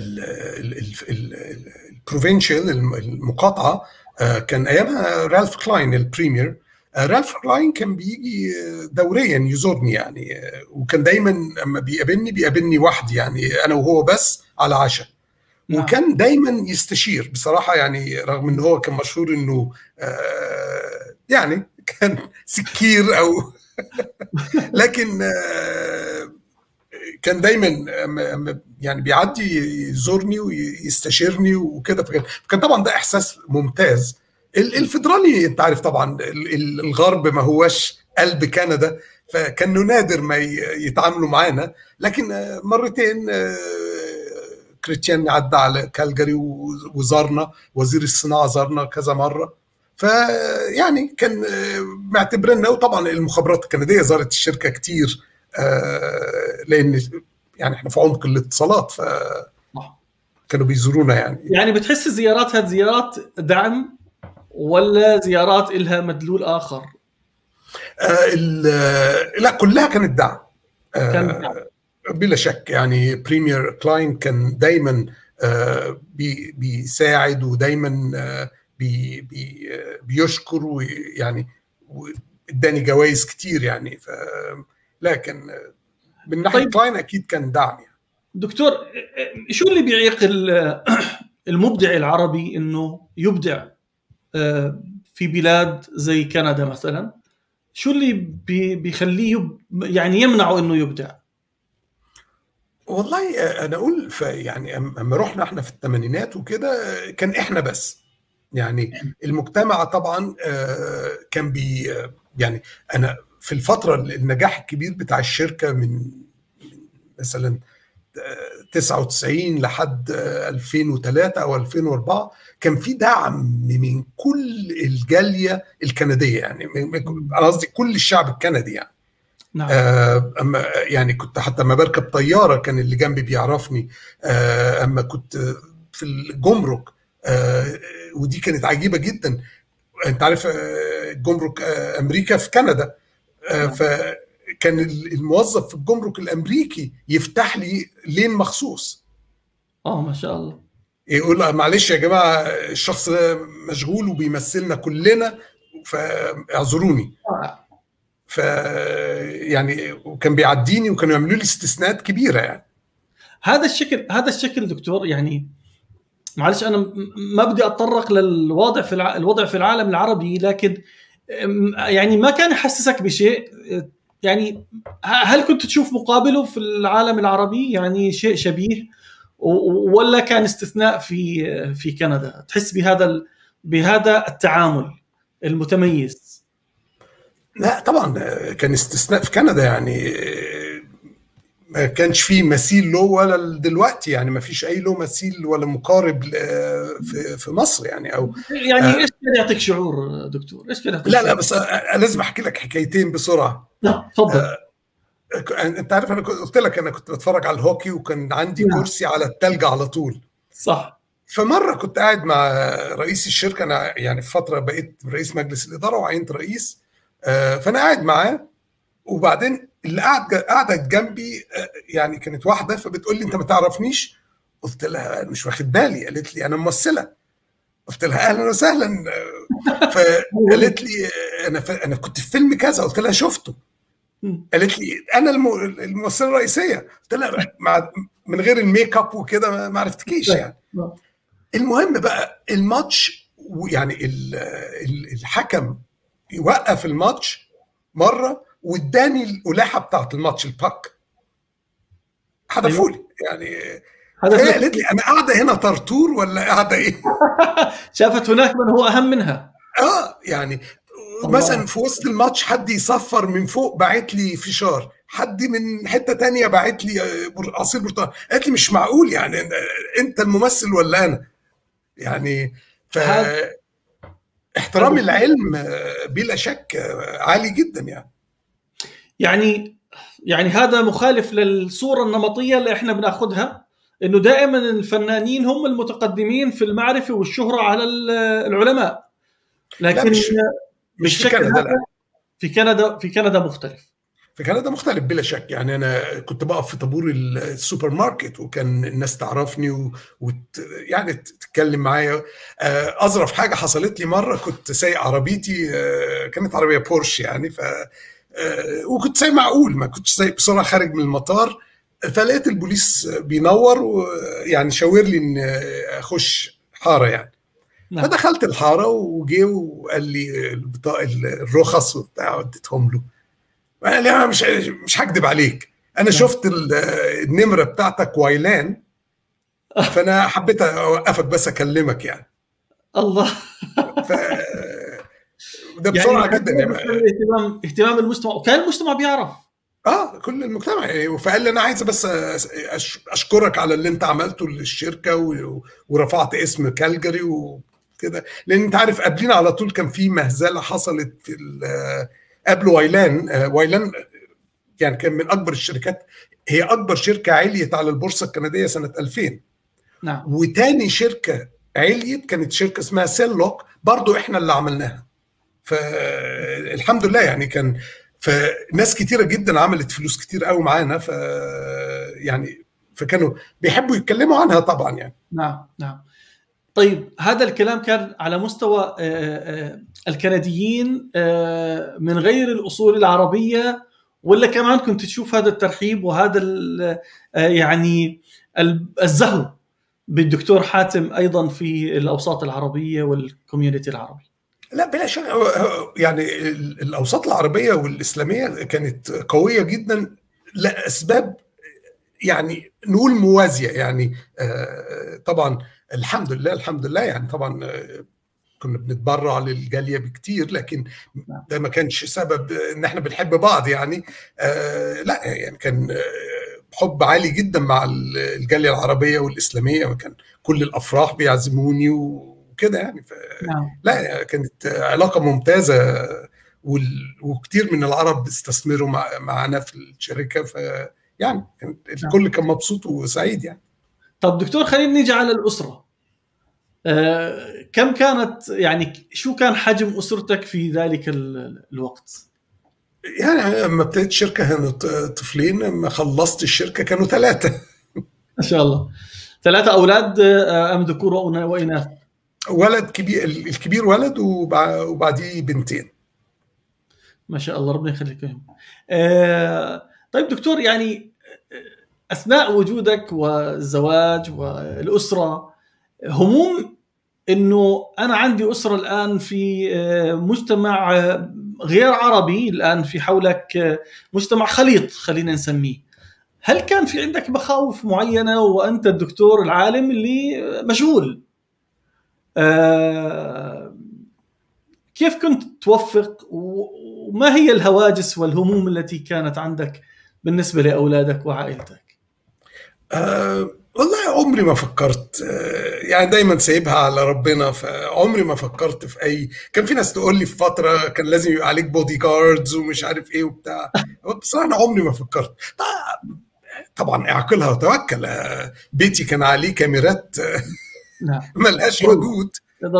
البروفنشال المقاطعه كان ايامها رالف كلاين البريمير رالف كلاين كان بيجي دوريا يزورني يعني وكان دايما اما بيقابلني بيقابلني وحدي يعني انا وهو بس على عشاء نعم. وكان دايما يستشير بصراحه يعني رغم ان هو كان مشهور انه آه يعني كان سكير او لكن آه كان دايما يعني بيعدي يزورني ويستشيرني وكده فكان طبعا ده احساس ممتاز الفدرالي انت عارف طبعا الغرب ما هواش قلب كندا فكانوا نادر ما يتعاملوا معانا لكن مرتين كريتيان عدى على كالجاري وزارنا وزير الصناعه زارنا كذا مره فيعني كان معتبرنا وطبعا المخابرات الكنديه زارت الشركه كتير لان يعني احنا في عمق الاتصالات ف كانوا بيزورونا يعني يعني بتحس الزيارات هذه زيارات دعم ولا زيارات إلها مدلول آخر؟ آه لا كلها كانت دعم آه كان دعم. بلا شك يعني بريمير كلاين كان دايما آه بي بيساعد ودايما آه بي بي بيشكر ويعني اداني جوائز كتير يعني ف لكن من ناحيه طيب. كلاين اكيد كان دعم يعني. دكتور شو اللي بيعيق المبدع العربي انه يبدع في بلاد زي كندا مثلا شو اللي بيخليه يب يعني يمنعه انه يبدع والله انا اقول يعني اما رحنا احنا في الثمانينات وكده كان احنا بس يعني المجتمع طبعا كان بي يعني انا في الفتره النجاح الكبير بتاع الشركه من مثلا 99 لحد 2003 او 2004 كان في دعم من كل الجاليه الكنديه يعني انا قصدي كل الشعب الكندي يعني نعم. آه اما يعني كنت حتى لما بركب طياره كان اللي جنبي بيعرفني آه اما كنت في الجمرك آه ودي كانت عجيبه جدا انت عارف آه جمرك آه امريكا في كندا آه نعم. ف كان الموظف في الجمرك الامريكي يفتح لي لين مخصوص اه ما شاء الله يقول معلش يا جماعه الشخص ده مشغول وبيمثلنا كلنا فاعذروني ف يعني وكان بيعديني وكانوا يعملوا لي استثناءات كبيره يعني هذا الشكل هذا الشكل دكتور يعني معلش انا ما بدي اتطرق للوضع في الع... الوضع في العالم العربي لكن يعني ما كان يحسسك بشيء يعني هل كنت تشوف مقابله في العالم العربي يعني شيء شبيه ولا كان استثناء في في كندا تحس بهذا بهذا التعامل المتميز لا طبعا كان استثناء في كندا يعني ما كانش فيه مثيل له ولا دلوقتي يعني ما فيش اي له مثيل ولا مقارب في في مصر يعني او يعني ايش كان يعطيك شعور دكتور؟ ايش كان يعطيك لا لا بس انا لازم احكي لك حكايتين بسرعه لا تفضل آه انت عارف انا قلت لك انا كنت بتفرج على الهوكي وكان عندي لا. كرسي على التلج على طول صح فمره كنت قاعد مع رئيس الشركه انا يعني في فتره بقيت رئيس مجلس الاداره وعينت رئيس آه فانا قاعد معاه وبعدين اللي قاعد قاعده جنبي يعني كانت واحده فبتقول لي انت ما تعرفنيش قلت لها مش واخد بالي قالت لي انا ممثله قلت لها اهلا وسهلا فقالت لي انا ف... انا كنت في فيلم كذا قلت لها شفته قالت لي انا الممثله الرئيسيه قلت لها مع من غير الميك اب وكده ما عرفتكيش يعني المهم بقى الماتش يعني الحكم يوقف الماتش مره واداني الألاحة بتاعت الماتش الباك حدفوا لي يعني هذا هي قالت لي انا قاعده هنا طرطور ولا قاعده ايه؟ شافت هناك من هو اهم منها اه يعني الله. مثلا في وسط الماتش حد يصفر من فوق باعت لي فشار حد من حته تانية باعت لي عصير برتقال قالت لي مش معقول يعني انت الممثل ولا انا يعني ف احترام العلم بلا شك عالي جدا يعني يعني يعني هذا مخالف للصوره النمطيه اللي احنا بناخذها انه دائما الفنانين هم المتقدمين في المعرفه والشهره على العلماء لكن لا مش, مش في كندا لا. في كندا في كندا مختلف في كندا مختلف بلا شك يعني انا كنت بقف في طابور السوبر ماركت وكان الناس تعرفني و... وت... يعني تتكلم معايا اظرف حاجه حصلت لي مره كنت سايق عربيتي كانت عربيه بورش يعني ف وكنت سايق معقول ما كنتش سايق بسرعه خارج من المطار فلقيت البوليس بينور ويعني شاور لي ان اخش حاره يعني نعم. فدخلت الحاره وجه وقال لي البطاقه الرخص وبتاع وديتهم له قال لي انا مش مش هكدب عليك انا نعم. شفت النمره بتاعتك وايلان فانا حبيت اوقفك بس اكلمك يعني الله ف ده بسرعه يعني جدا يعني اهتمام اهتمام المجتمع وكان المجتمع بيعرف اه كل المجتمع يعني فقال لي انا عايز بس اشكرك على اللي انت عملته للشركه ورفعت اسم كالجري وكده لان انت عارف قبلنا على طول كان في مهزله حصلت في قبل وايلان وايلان يعني كان من اكبر الشركات هي اكبر شركه عليت على البورصه الكنديه سنه 2000 نعم وتاني شركه عليت كانت شركه اسمها سيلوك برضو احنا اللي عملناها فالحمد لله يعني كان فناس كتيره جدا عملت فلوس كتير قوي معانا ف يعني فكانوا بيحبوا يتكلموا عنها طبعا يعني نعم نعم طيب هذا الكلام كان على مستوى الكنديين من غير الاصول العربيه ولا كمان كنت تشوف هذا الترحيب وهذا يعني الزهو بالدكتور حاتم ايضا في الاوساط العربيه والكوميونتي العربي لا بلا شك يعني الاوساط العربيه والاسلاميه كانت قويه جدا لاسباب يعني نقول موازيه يعني طبعا الحمد لله الحمد لله يعني طبعا كنا بنتبرع للجاليه بكتير لكن ده ما كانش سبب ان احنا بنحب بعض يعني لا يعني كان حب عالي جدا مع الجاليه العربيه والاسلاميه وكان كل الافراح بيعزموني وكده يعني ف... نعم. لا كانت علاقه ممتازه وال... وكتير من العرب استثمروا مع... معنا في الشركه ف يعني كان الكل كان مبسوط وسعيد يعني طب دكتور خلينا نيجي على الاسره آه كم كانت يعني شو كان حجم اسرتك في ذلك الوقت؟ يعني لما ابتديت الشركه كانوا طفلين لما خلصت الشركه كانوا ثلاثه ما شاء الله ثلاثه اولاد ام ذكور واناث؟ ولد كبير الكبير ولد وبعديه بنتين ما شاء الله ربنا يخليك لهم آه طيب دكتور يعني اثناء وجودك والزواج والاسره هموم انه انا عندي اسره الان في مجتمع غير عربي الان في حولك مجتمع خليط خلينا نسميه هل كان في عندك مخاوف معينه وانت الدكتور العالم اللي مشغول كيف كنت توفق وما هي الهواجس والهموم التي كانت عندك بالنسبه لاولادك وعائلتك أه والله عمري ما فكرت يعني دايما سايبها على ربنا فعمري ما فكرت في اي كان في ناس تقول لي في فتره كان لازم يبقى عليك بودي جاردز ومش عارف ايه وبتاع بصراحه انا عمري ما فكرت طبعا اعقلها وتوكل بيتي كان عليه كاميرات ملهاش حدود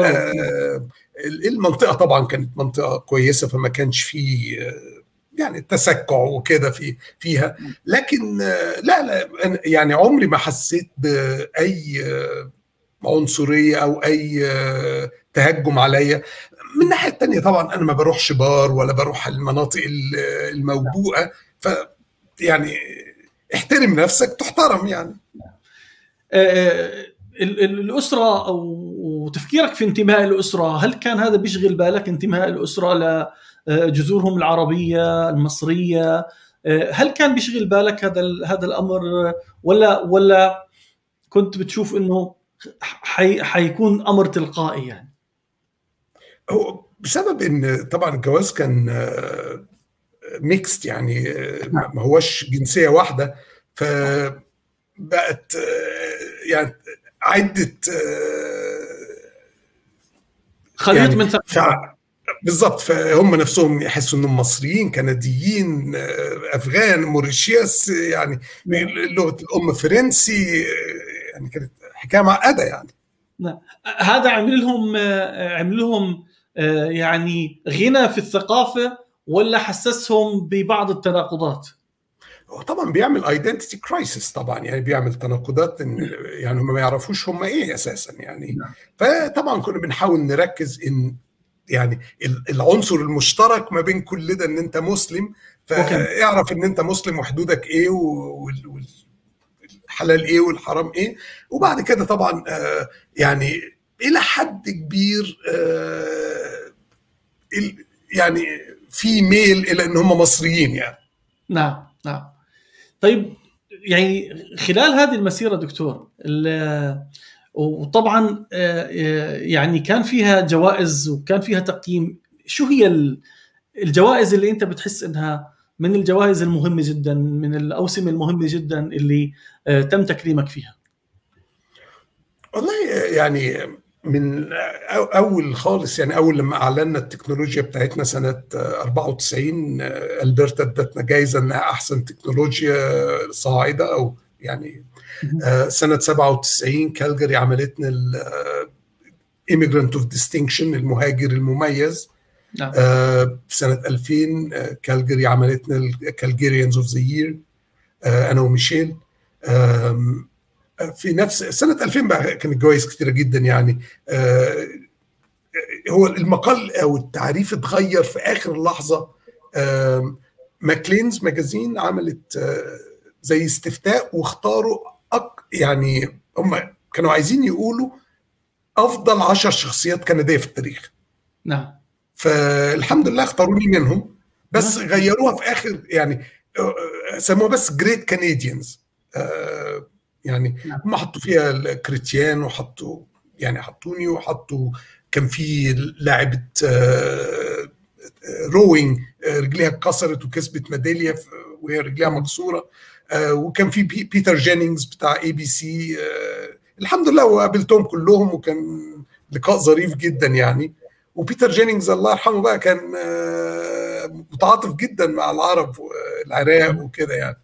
المنطقه طبعا كانت منطقه كويسه فما كانش فيه يعني تسكع وكده في فيها لكن لا لا يعني عمري ما حسيت باي عنصريه او اي تهجم عليا من الناحيه الثانيه طبعا انا ما بروحش بار ولا بروح المناطق الموبوءه ف يعني احترم نفسك تحترم يعني الاسره او تفكيرك في انتماء الاسره هل كان هذا بيشغل بالك انتماء الاسره ل جذورهم العربيه المصريه هل كان بيشغل بالك هذا هذا الامر ولا ولا كنت بتشوف انه حي... حيكون امر تلقائي يعني هو بسبب ان طبعا الجواز كان ميكست يعني نعم. ما هوش جنسيه واحده فبقت يعني عده خليط يعني من ثقافات بالضبط فهم نفسهم يحسوا انهم مصريين كنديين افغان موريشياس يعني لغه الام فرنسي يعني كانت حكايه معقده يعني نعم هذا عمل لهم عمل لهم يعني غنى في الثقافه ولا حسسهم ببعض التناقضات؟ هو طبعا بيعمل ايدنتيتي كرايسيس طبعا يعني بيعمل تناقضات ان يعني هم ما يعرفوش هم ايه اساسا يعني نعم. فطبعا كنا بنحاول نركز ان يعني العنصر المشترك ما بين كل ده ان انت مسلم فاعرف ان انت مسلم وحدودك ايه والحلال ايه والحرام ايه وبعد كده طبعا آه، يعني الى حد كبير آه، يعني في ميل الى ان هم مصريين يعني نعم نعم طيب يعني خلال هذه المسيره دكتور وطبعا آه، آه، يعني كان فيها جوائز وكان فيها تقييم شو هي الجوائز اللي انت بتحس انها من الجوائز المهمه جدا من الاوسمه المهمه جدا اللي آه، تم تكريمك فيها والله يعني من اول خالص يعني اول لما اعلنا التكنولوجيا بتاعتنا سنه 94 البرتا ادتنا جايزه انها احسن تكنولوجيا صاعده او يعني آه، سنه 97 كالجري عملتنا الايميجرانت اوف ديستنكشن المهاجر المميز نعم. آه، في سنه 2000 آه، كالجري عملتنا الكالجيريانز اوف ذا يير انا وميشيل في نفس سنه 2000 بقى كانت جوائز كثيره جدا يعني هو المقال او التعريف اتغير في اخر لحظه ماكلينز ماجازين عملت زي استفتاء واختاروا أك يعني هم كانوا عايزين يقولوا افضل عشر شخصيات كنديه في التاريخ نعم فالحمد لله اختاروني منهم بس نعم. غيروها في اخر يعني سموها بس جريت كانيديانز يعني نعم. هم حطوا فيها الكريتيان وحطوا يعني حطوني وحطوا كان في لاعبه روينج رجليها اتكسرت وكسبت ميداليه وهي رجليها مكسوره آه، وكان في بيتر جينينجز بتاع اي بي سي الحمد لله وقابلتهم كلهم وكان لقاء ظريف جدا يعني وبيتر جينينجز الله يرحمه بقى كان آه، متعاطف جدا مع العرب والعراق وكده يعني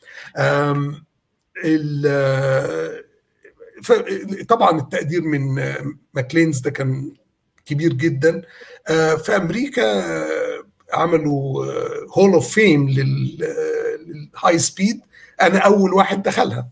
طبعا التقدير من ماكلينز ده كان كبير جدا آه، في امريكا عملوا هول اوف فيم للهاي سبيد انا اول واحد دخلها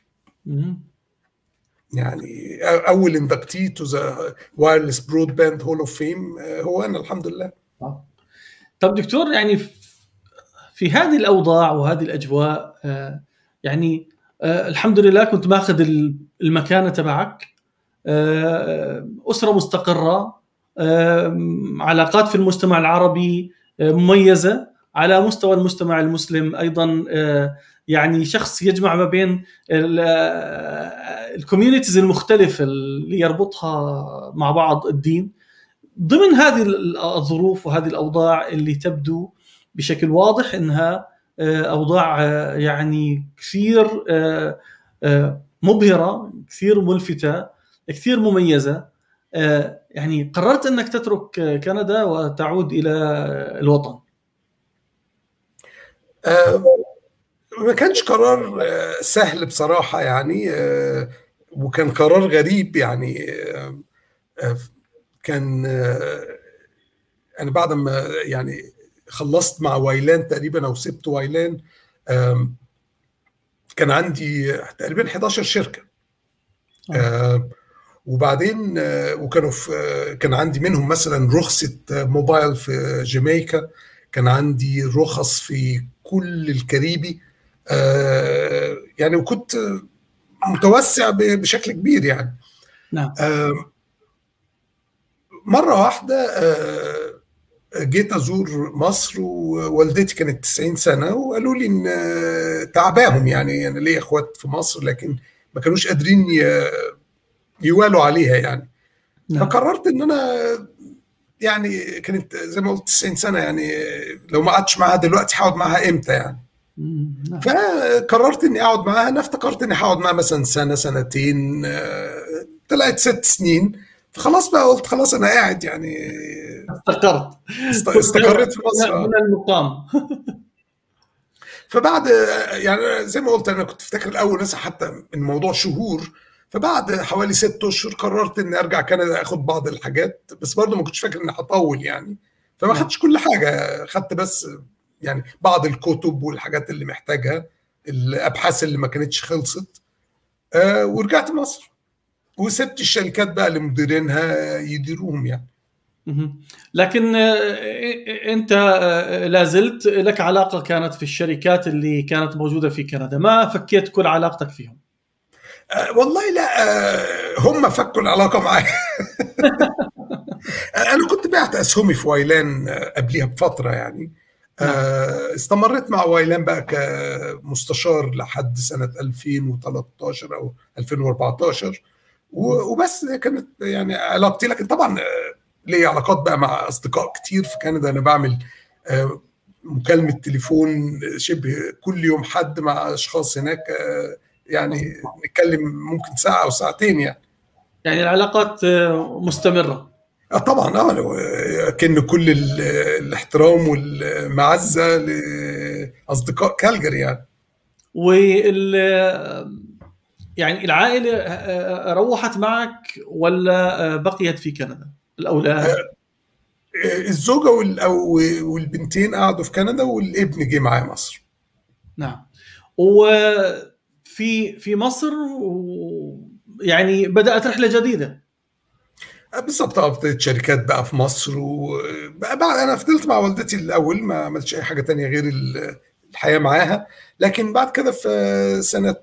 يعني اول اندكتي تو ذا وايرلس برود باند هول اوف فيم هو انا الحمد لله آه. طب دكتور يعني في هذه الاوضاع وهذه الاجواء آه، يعني آه، الحمد لله كنت ماخذ المكانه تبعك اسره مستقره علاقات في المجتمع العربي مميزه على مستوى المجتمع المسلم ايضا يعني شخص يجمع ما بين الكوميونيتيز المختلفه اللي يربطها مع بعض الدين ضمن هذه الظروف وهذه الاوضاع اللي تبدو بشكل واضح انها آه، اوضاع آه، يعني كثير آه، مبهره كثير ملفته كثير مميزه يعني قررت انك تترك كندا وتعود الى الوطن ما كانش قرار آه، سهل بصراحة يعني آه، وكان قرار غريب يعني آه، كان أنا بعد ما يعني خلصت مع وايلان تقريبا أو سبت وايلان كان عندي تقريبا 11 شركة وبعدين وكانوا في كان عندي منهم مثلا رخصة موبايل في جامايكا كان عندي رخص في كل الكاريبي آه، يعني وكنت متوسع بشكل كبير يعني نعم مرة واحدة آه، جيت أزور مصر ووالدتي كانت 90 سنة وقالوا لي إن تعباهم يعني أنا ليا إخوات في مصر لكن ما كانوش قادرين يوالوا عليها يعني نعم. فقررت ان انا يعني كانت زي ما قلت 90 سنه يعني لو ما قعدتش معاها دلوقتي هقعد معاها امتى يعني نعم. فقررت اني اقعد معاها انا افتكرت اني هقعد معاها مثلا سنه سنتين طلعت ست سنين فخلاص بقى قلت خلاص انا قاعد يعني استقرت استقريت في مصر من المقام فبعد يعني زي ما قلت انا كنت افتكر الاول مثلا حتى الموضوع شهور فبعد حوالي ست اشهر قررت اني ارجع كندا اخد بعض الحاجات بس برضه ما كنتش فاكر اني هطول يعني فما خدتش كل حاجه خدت بس يعني بعض الكتب والحاجات اللي محتاجها الابحاث اللي ما كانتش خلصت آه ورجعت مصر وسبت الشركات بقى لمديرينها يديروهم يعني لكن انت لا زلت لك علاقه كانت في الشركات اللي كانت موجوده في كندا ما فكيت كل علاقتك فيهم أه والله لا أه هم فكوا العلاقه معي انا كنت بعت اسهمي في وايلان قبليها بفتره يعني أه استمريت مع وايلان بقى كمستشار لحد سنه 2013 او 2014 وبس كانت يعني علاقتي لكن طبعا لي علاقات بقى مع اصدقاء كتير في كندا انا بعمل مكالمه تليفون شبه كل يوم حد مع اشخاص هناك يعني نتكلم ممكن ساعه او ساعتين يعني يعني العلاقات مستمره اه طبعا اه كان كل الاحترام والمعزه لاصدقاء كالجري يعني وال يعني العائله روحت معك ولا بقيت في كندا الاولاد الزوجه والبنتين قعدوا في كندا والابن جه معايا مصر نعم وفي في مصر يعني بدات رحله جديده بالظبط ابتديت شركات بقى في مصر وبعد انا فضلت مع والدتي الاول ما عملتش اي حاجه تانية غير الحياه معاها لكن بعد كده في سنه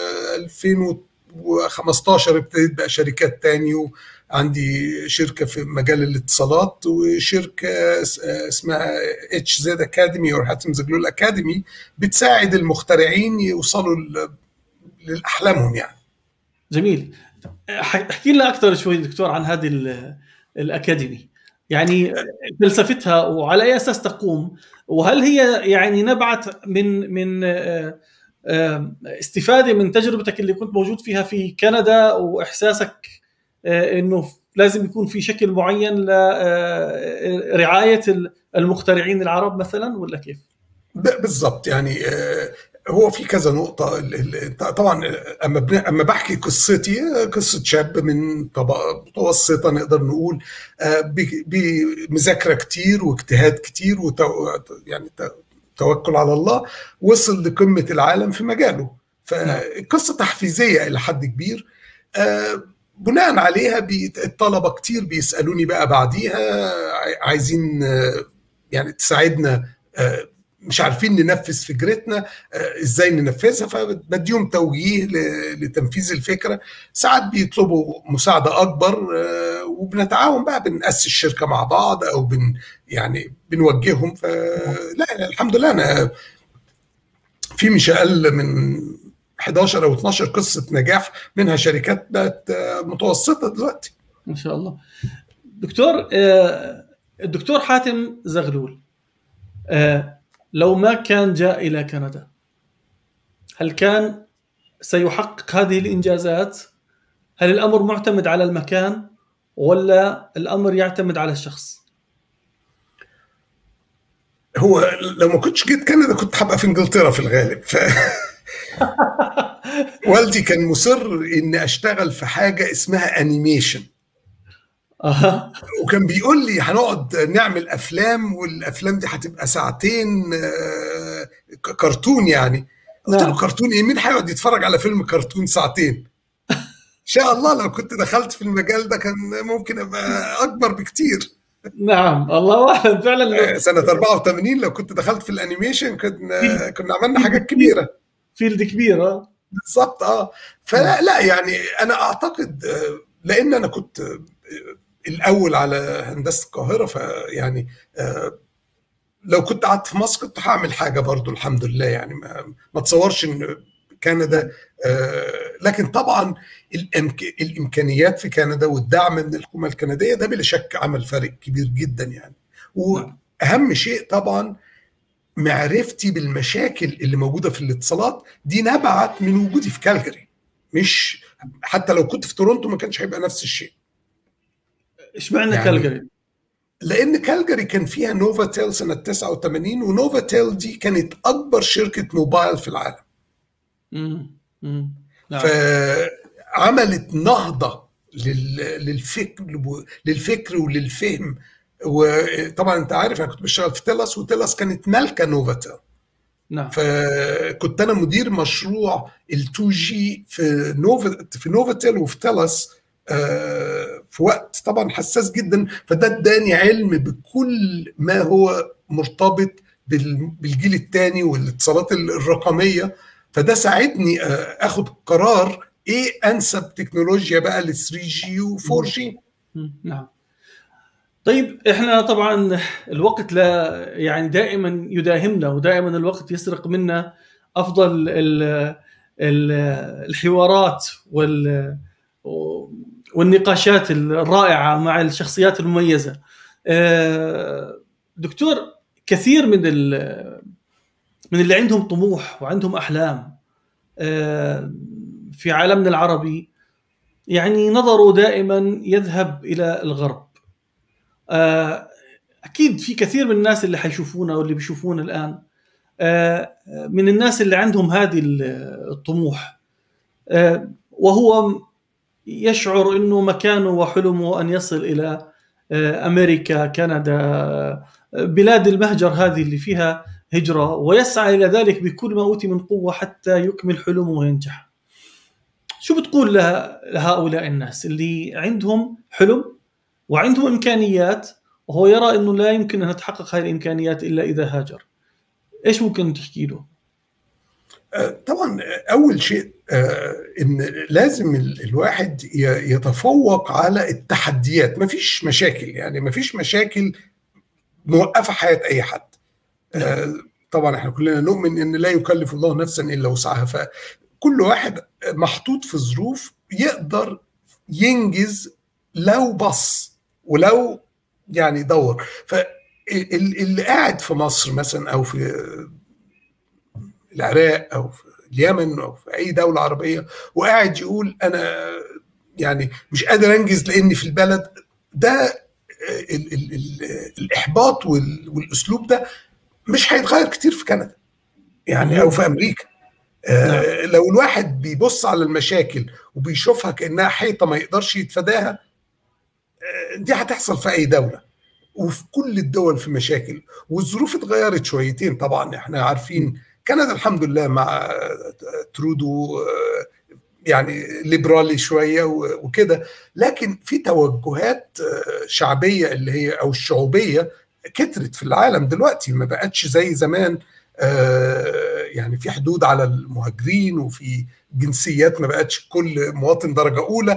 2015 ابتديت بقى شركات تاني وعندي شركه في مجال الاتصالات وشركه اسمها اتش زد اكاديمي او حاتم زغلول اكاديمي بتساعد المخترعين يوصلوا لاحلامهم يعني جميل احكي لنا اكثر شوي دكتور عن هذه الاكاديمي يعني فلسفتها وعلى اي اساس تقوم وهل هي يعني نبعت من من استفاده من تجربتك اللي كنت موجود فيها في كندا واحساسك انه لازم يكون في شكل معين لرعايه المخترعين العرب مثلا ولا كيف؟ بالضبط يعني هو في كذا نقطة طبعا أما اما بحكي قصتي قصة شاب من طبقة متوسطة نقدر نقول بمذاكرة كتير واجتهاد كتير وتو يعني توكل على الله وصل لقمة العالم في مجاله فقصة تحفيزية إلى حد كبير بناء عليها الطلبة كتير بيسألوني بقى بعديها عايزين يعني تساعدنا مش عارفين ننفذ فكرتنا ازاي ننفذها فبديهم توجيه لتنفيذ الفكره ساعات بيطلبوا مساعده اكبر وبنتعاون بقى بنأسس الشركه مع بعض او بن يعني بنوجههم فلا الحمد لله انا في مش اقل من 11 او 12 قصه نجاح منها شركات بقت متوسطه دلوقتي ما شاء الله دكتور الدكتور حاتم زغلول لو ما كان جاء الى كندا هل كان سيحقق هذه الانجازات؟ هل الامر معتمد على المكان ولا الامر يعتمد على الشخص؟ هو لو ما كنتش جيت كندا كنت هبقى في انجلترا في الغالب ف... والدي كان مصر اني اشتغل في حاجه اسمها انيميشن أه. وكان بيقول لي هنقعد نعمل افلام والافلام دي هتبقى ساعتين كرتون يعني قلت له كرتون ايه مين هيقعد يتفرج على فيلم كرتون ساعتين ان شاء الله لو كنت دخلت في المجال ده كان ممكن ابقى اكبر بكتير نعم الله اعلم فعلا سنه 84 لو كنت دخلت في الانيميشن كنا كنا عملنا حاجات كبيره فيلد كبير اه بالظبط اه فلا لا يعني انا اعتقد لان انا كنت الاول على هندسه القاهره فيعني لو كنت قعدت في مصر كنت هعمل حاجه برضو الحمد لله يعني ما, ما تصورش ان كندا لكن طبعا الإمك... الامكانيات في كندا والدعم من الحكومه الكنديه ده بلا شك عمل فرق كبير جدا يعني واهم شيء طبعا معرفتي بالمشاكل اللي موجوده في الاتصالات دي نبعت من وجودي في كالجري مش حتى لو كنت في تورونتو ما كانش هيبقى نفس الشيء اشمعنى يعني كالجري؟ لان كالجري كان فيها نوفا تيل سنه 89 ونوفا تيل دي كانت اكبر شركه موبايل في العالم. امم فعملت نهضه للفكر للفكر وللفهم وطبعا انت عارف انا كنت بشتغل في تيلس وتيلس كانت مالكه نوفاتيل نعم فكنت انا مدير مشروع ال 2 جي في نوفا في نوفاتيل وفي تيلس آه، في وقت طبعا حساس جدا فده اداني علم بكل ما هو مرتبط بالجيل الثاني والاتصالات الرقميه فده ساعدني آه، اخد قرار ايه انسب تكنولوجيا بقى لل 3 جي و 4 جي نعم طيب احنا طبعا الوقت لا يعني دائما يداهمنا ودائما الوقت يسرق منا افضل الحوارات وال والنقاشات الرائعه مع الشخصيات المميزه. آه، دكتور كثير من من اللي عندهم طموح وعندهم احلام آه، في عالمنا العربي يعني نظروا دائما يذهب الى الغرب. آه، اكيد في كثير من الناس اللي حيشوفونا واللي بيشوفونا الان من الناس اللي عندهم هذه الطموح وهو يشعر انه مكانه وحلمه ان يصل الى آه، امريكا كندا آه، بلاد المهجر هذه اللي فيها هجره ويسعى الى ذلك بكل ما اوتي من قوه حتى يكمل حلمه وينجح. شو بتقول لهؤلاء الناس اللي عندهم حلم وعندهم امكانيات وهو يرى انه لا يمكن ان تتحقق هذه الامكانيات الا اذا هاجر. ايش ممكن تحكي له؟ طبعا اول شيء آه، ان لازم الواحد يتفوق على التحديات مفيش مشاكل يعني مفيش مشاكل موقفه حياه اي حد آه، طبعا احنا كلنا نؤمن ان لا يكلف الله نفسا الا وسعها فكل واحد محطوط في ظروف يقدر ينجز لو بص ولو يعني دور فاللي قاعد في مصر مثلا او في العراق او في اليمن او في اي دوله عربيه وقاعد يقول انا يعني مش قادر انجز لاني في البلد ده ال ال ال الاحباط والاسلوب ده مش هيتغير كتير في كندا يعني او في امريكا آه نعم. لو الواحد بيبص على المشاكل وبيشوفها كانها حيطه ما يقدرش يتفاداها آه دي هتحصل في اي دوله وفي كل الدول في مشاكل والظروف اتغيرت شويتين طبعا احنا عارفين كندا الحمد لله مع ترودو يعني ليبرالي شويه وكده لكن في توجهات شعبيه اللي هي او الشعوبيه كترت في العالم دلوقتي ما بقتش زي زمان يعني في حدود على المهاجرين وفي جنسيات ما بقتش كل مواطن درجه اولى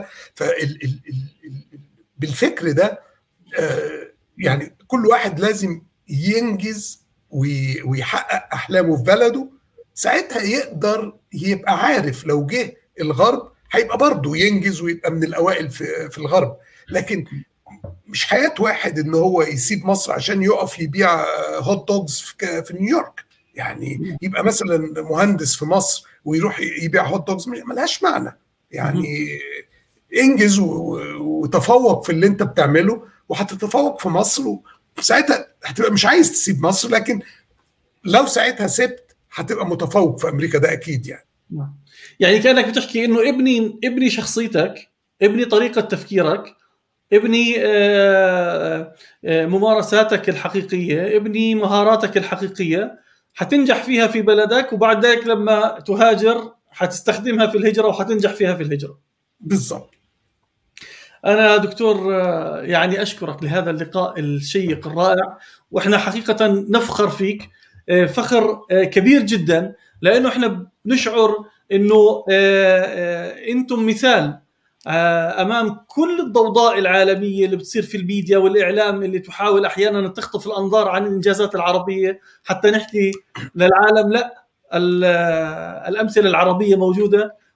بالفكر ده يعني كل واحد لازم ينجز ويحقق احلامه في بلده ساعتها يقدر يبقى عارف لو جه الغرب هيبقى برضه ينجز ويبقى من الاوائل في, في الغرب لكن مش حياه واحد ان هو يسيب مصر عشان يقف يبيع هوت دوجز في نيويورك يعني يبقى مثلا مهندس في مصر ويروح يبيع هوت دوجز ملهاش معنى يعني انجز وتفوق في اللي انت بتعمله وهتتفوق في مصر ساعتها هتبقى مش عايز تسيب مصر لكن لو ساعتها سبت هتبقى متفوق في امريكا ده اكيد يعني نعم. يعني كانك بتحكي انه ابني ابني شخصيتك ابني طريقه تفكيرك ابني آه، آه، ممارساتك الحقيقيه ابني مهاراتك الحقيقيه حتنجح فيها في بلدك وبعد ذلك لما تهاجر حتستخدمها في الهجره وحتنجح فيها في الهجره بالضبط انا دكتور آه، يعني اشكرك لهذا اللقاء الشيق الرائع واحنا حقيقه نفخر فيك آه، فخر آه، كبير جدا لانه احنا نشعر انه انتم مثال امام كل الضوضاء العالميه اللي بتصير في الميديا والاعلام اللي تحاول احيانا تخطف الانظار عن الانجازات العربيه حتى نحكي للعالم لا الامثله العربيه موجوده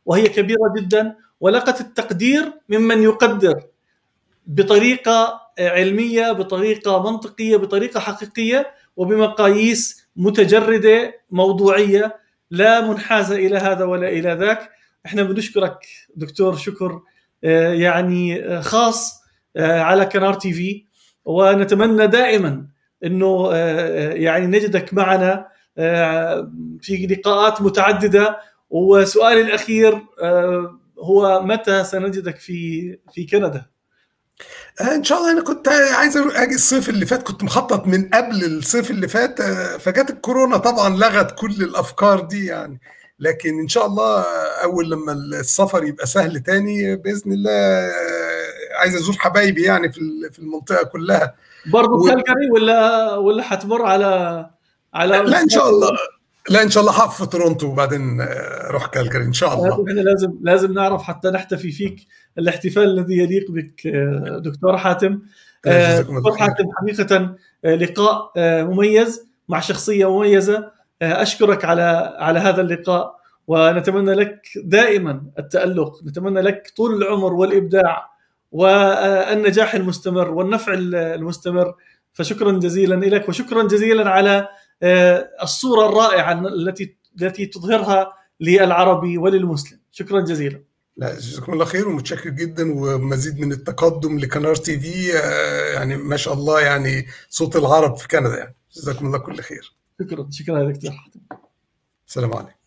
وهي كبيره جدا ولقت التقدير ممن يقدر بطريقه علميه بطريقه منطقيه بطريقه حقيقيه وبمقاييس متجرده موضوعيه لا منحازه الى هذا ولا الى ذاك احنا بنشكرك دكتور شكر آه، يعني آه، خاص آه، على كنار تي في ونتمنى دائما انه يعني نجدك معنا في لقاءات متعدده وسؤالي الاخير هو متى سنجدك في في كندا؟ ان شاء الله انا كنت عايز اجي الصيف اللي فات كنت مخطط من قبل الصيف اللي فات فجت الكورونا طبعا لغت كل الافكار دي يعني لكن ان شاء الله اول لما السفر يبقى سهل تاني باذن الله عايز ازور حبايبي يعني في في المنطقه كلها برضه و... كالجاري ولا ولا حتمر على على لا ان شاء الله لا ان شاء الله حاف في تورونتو وبعدين اروح كالجاري ان شاء الله احنا لازم لازم نعرف حتى نحتفي فيك الاحتفال الذي يليق بك دكتور حاتم دكتور حاتم حقيقه لقاء مميز مع شخصيه مميزه اشكرك على على هذا اللقاء ونتمنى لك دائما التالق نتمنى لك طول العمر والابداع والنجاح المستمر والنفع المستمر فشكرا جزيلا لك وشكرا جزيلا على الصوره الرائعه التي التي تظهرها للعربي وللمسلم شكرا جزيلا لا جزاكم الله خير ومتشكر جدا ومزيد من التقدم لقناه تي في يعني ما شاء الله يعني صوت العرب في كندا يعني جزاكم الله كل خير شكرا شكرا لك السلام عليكم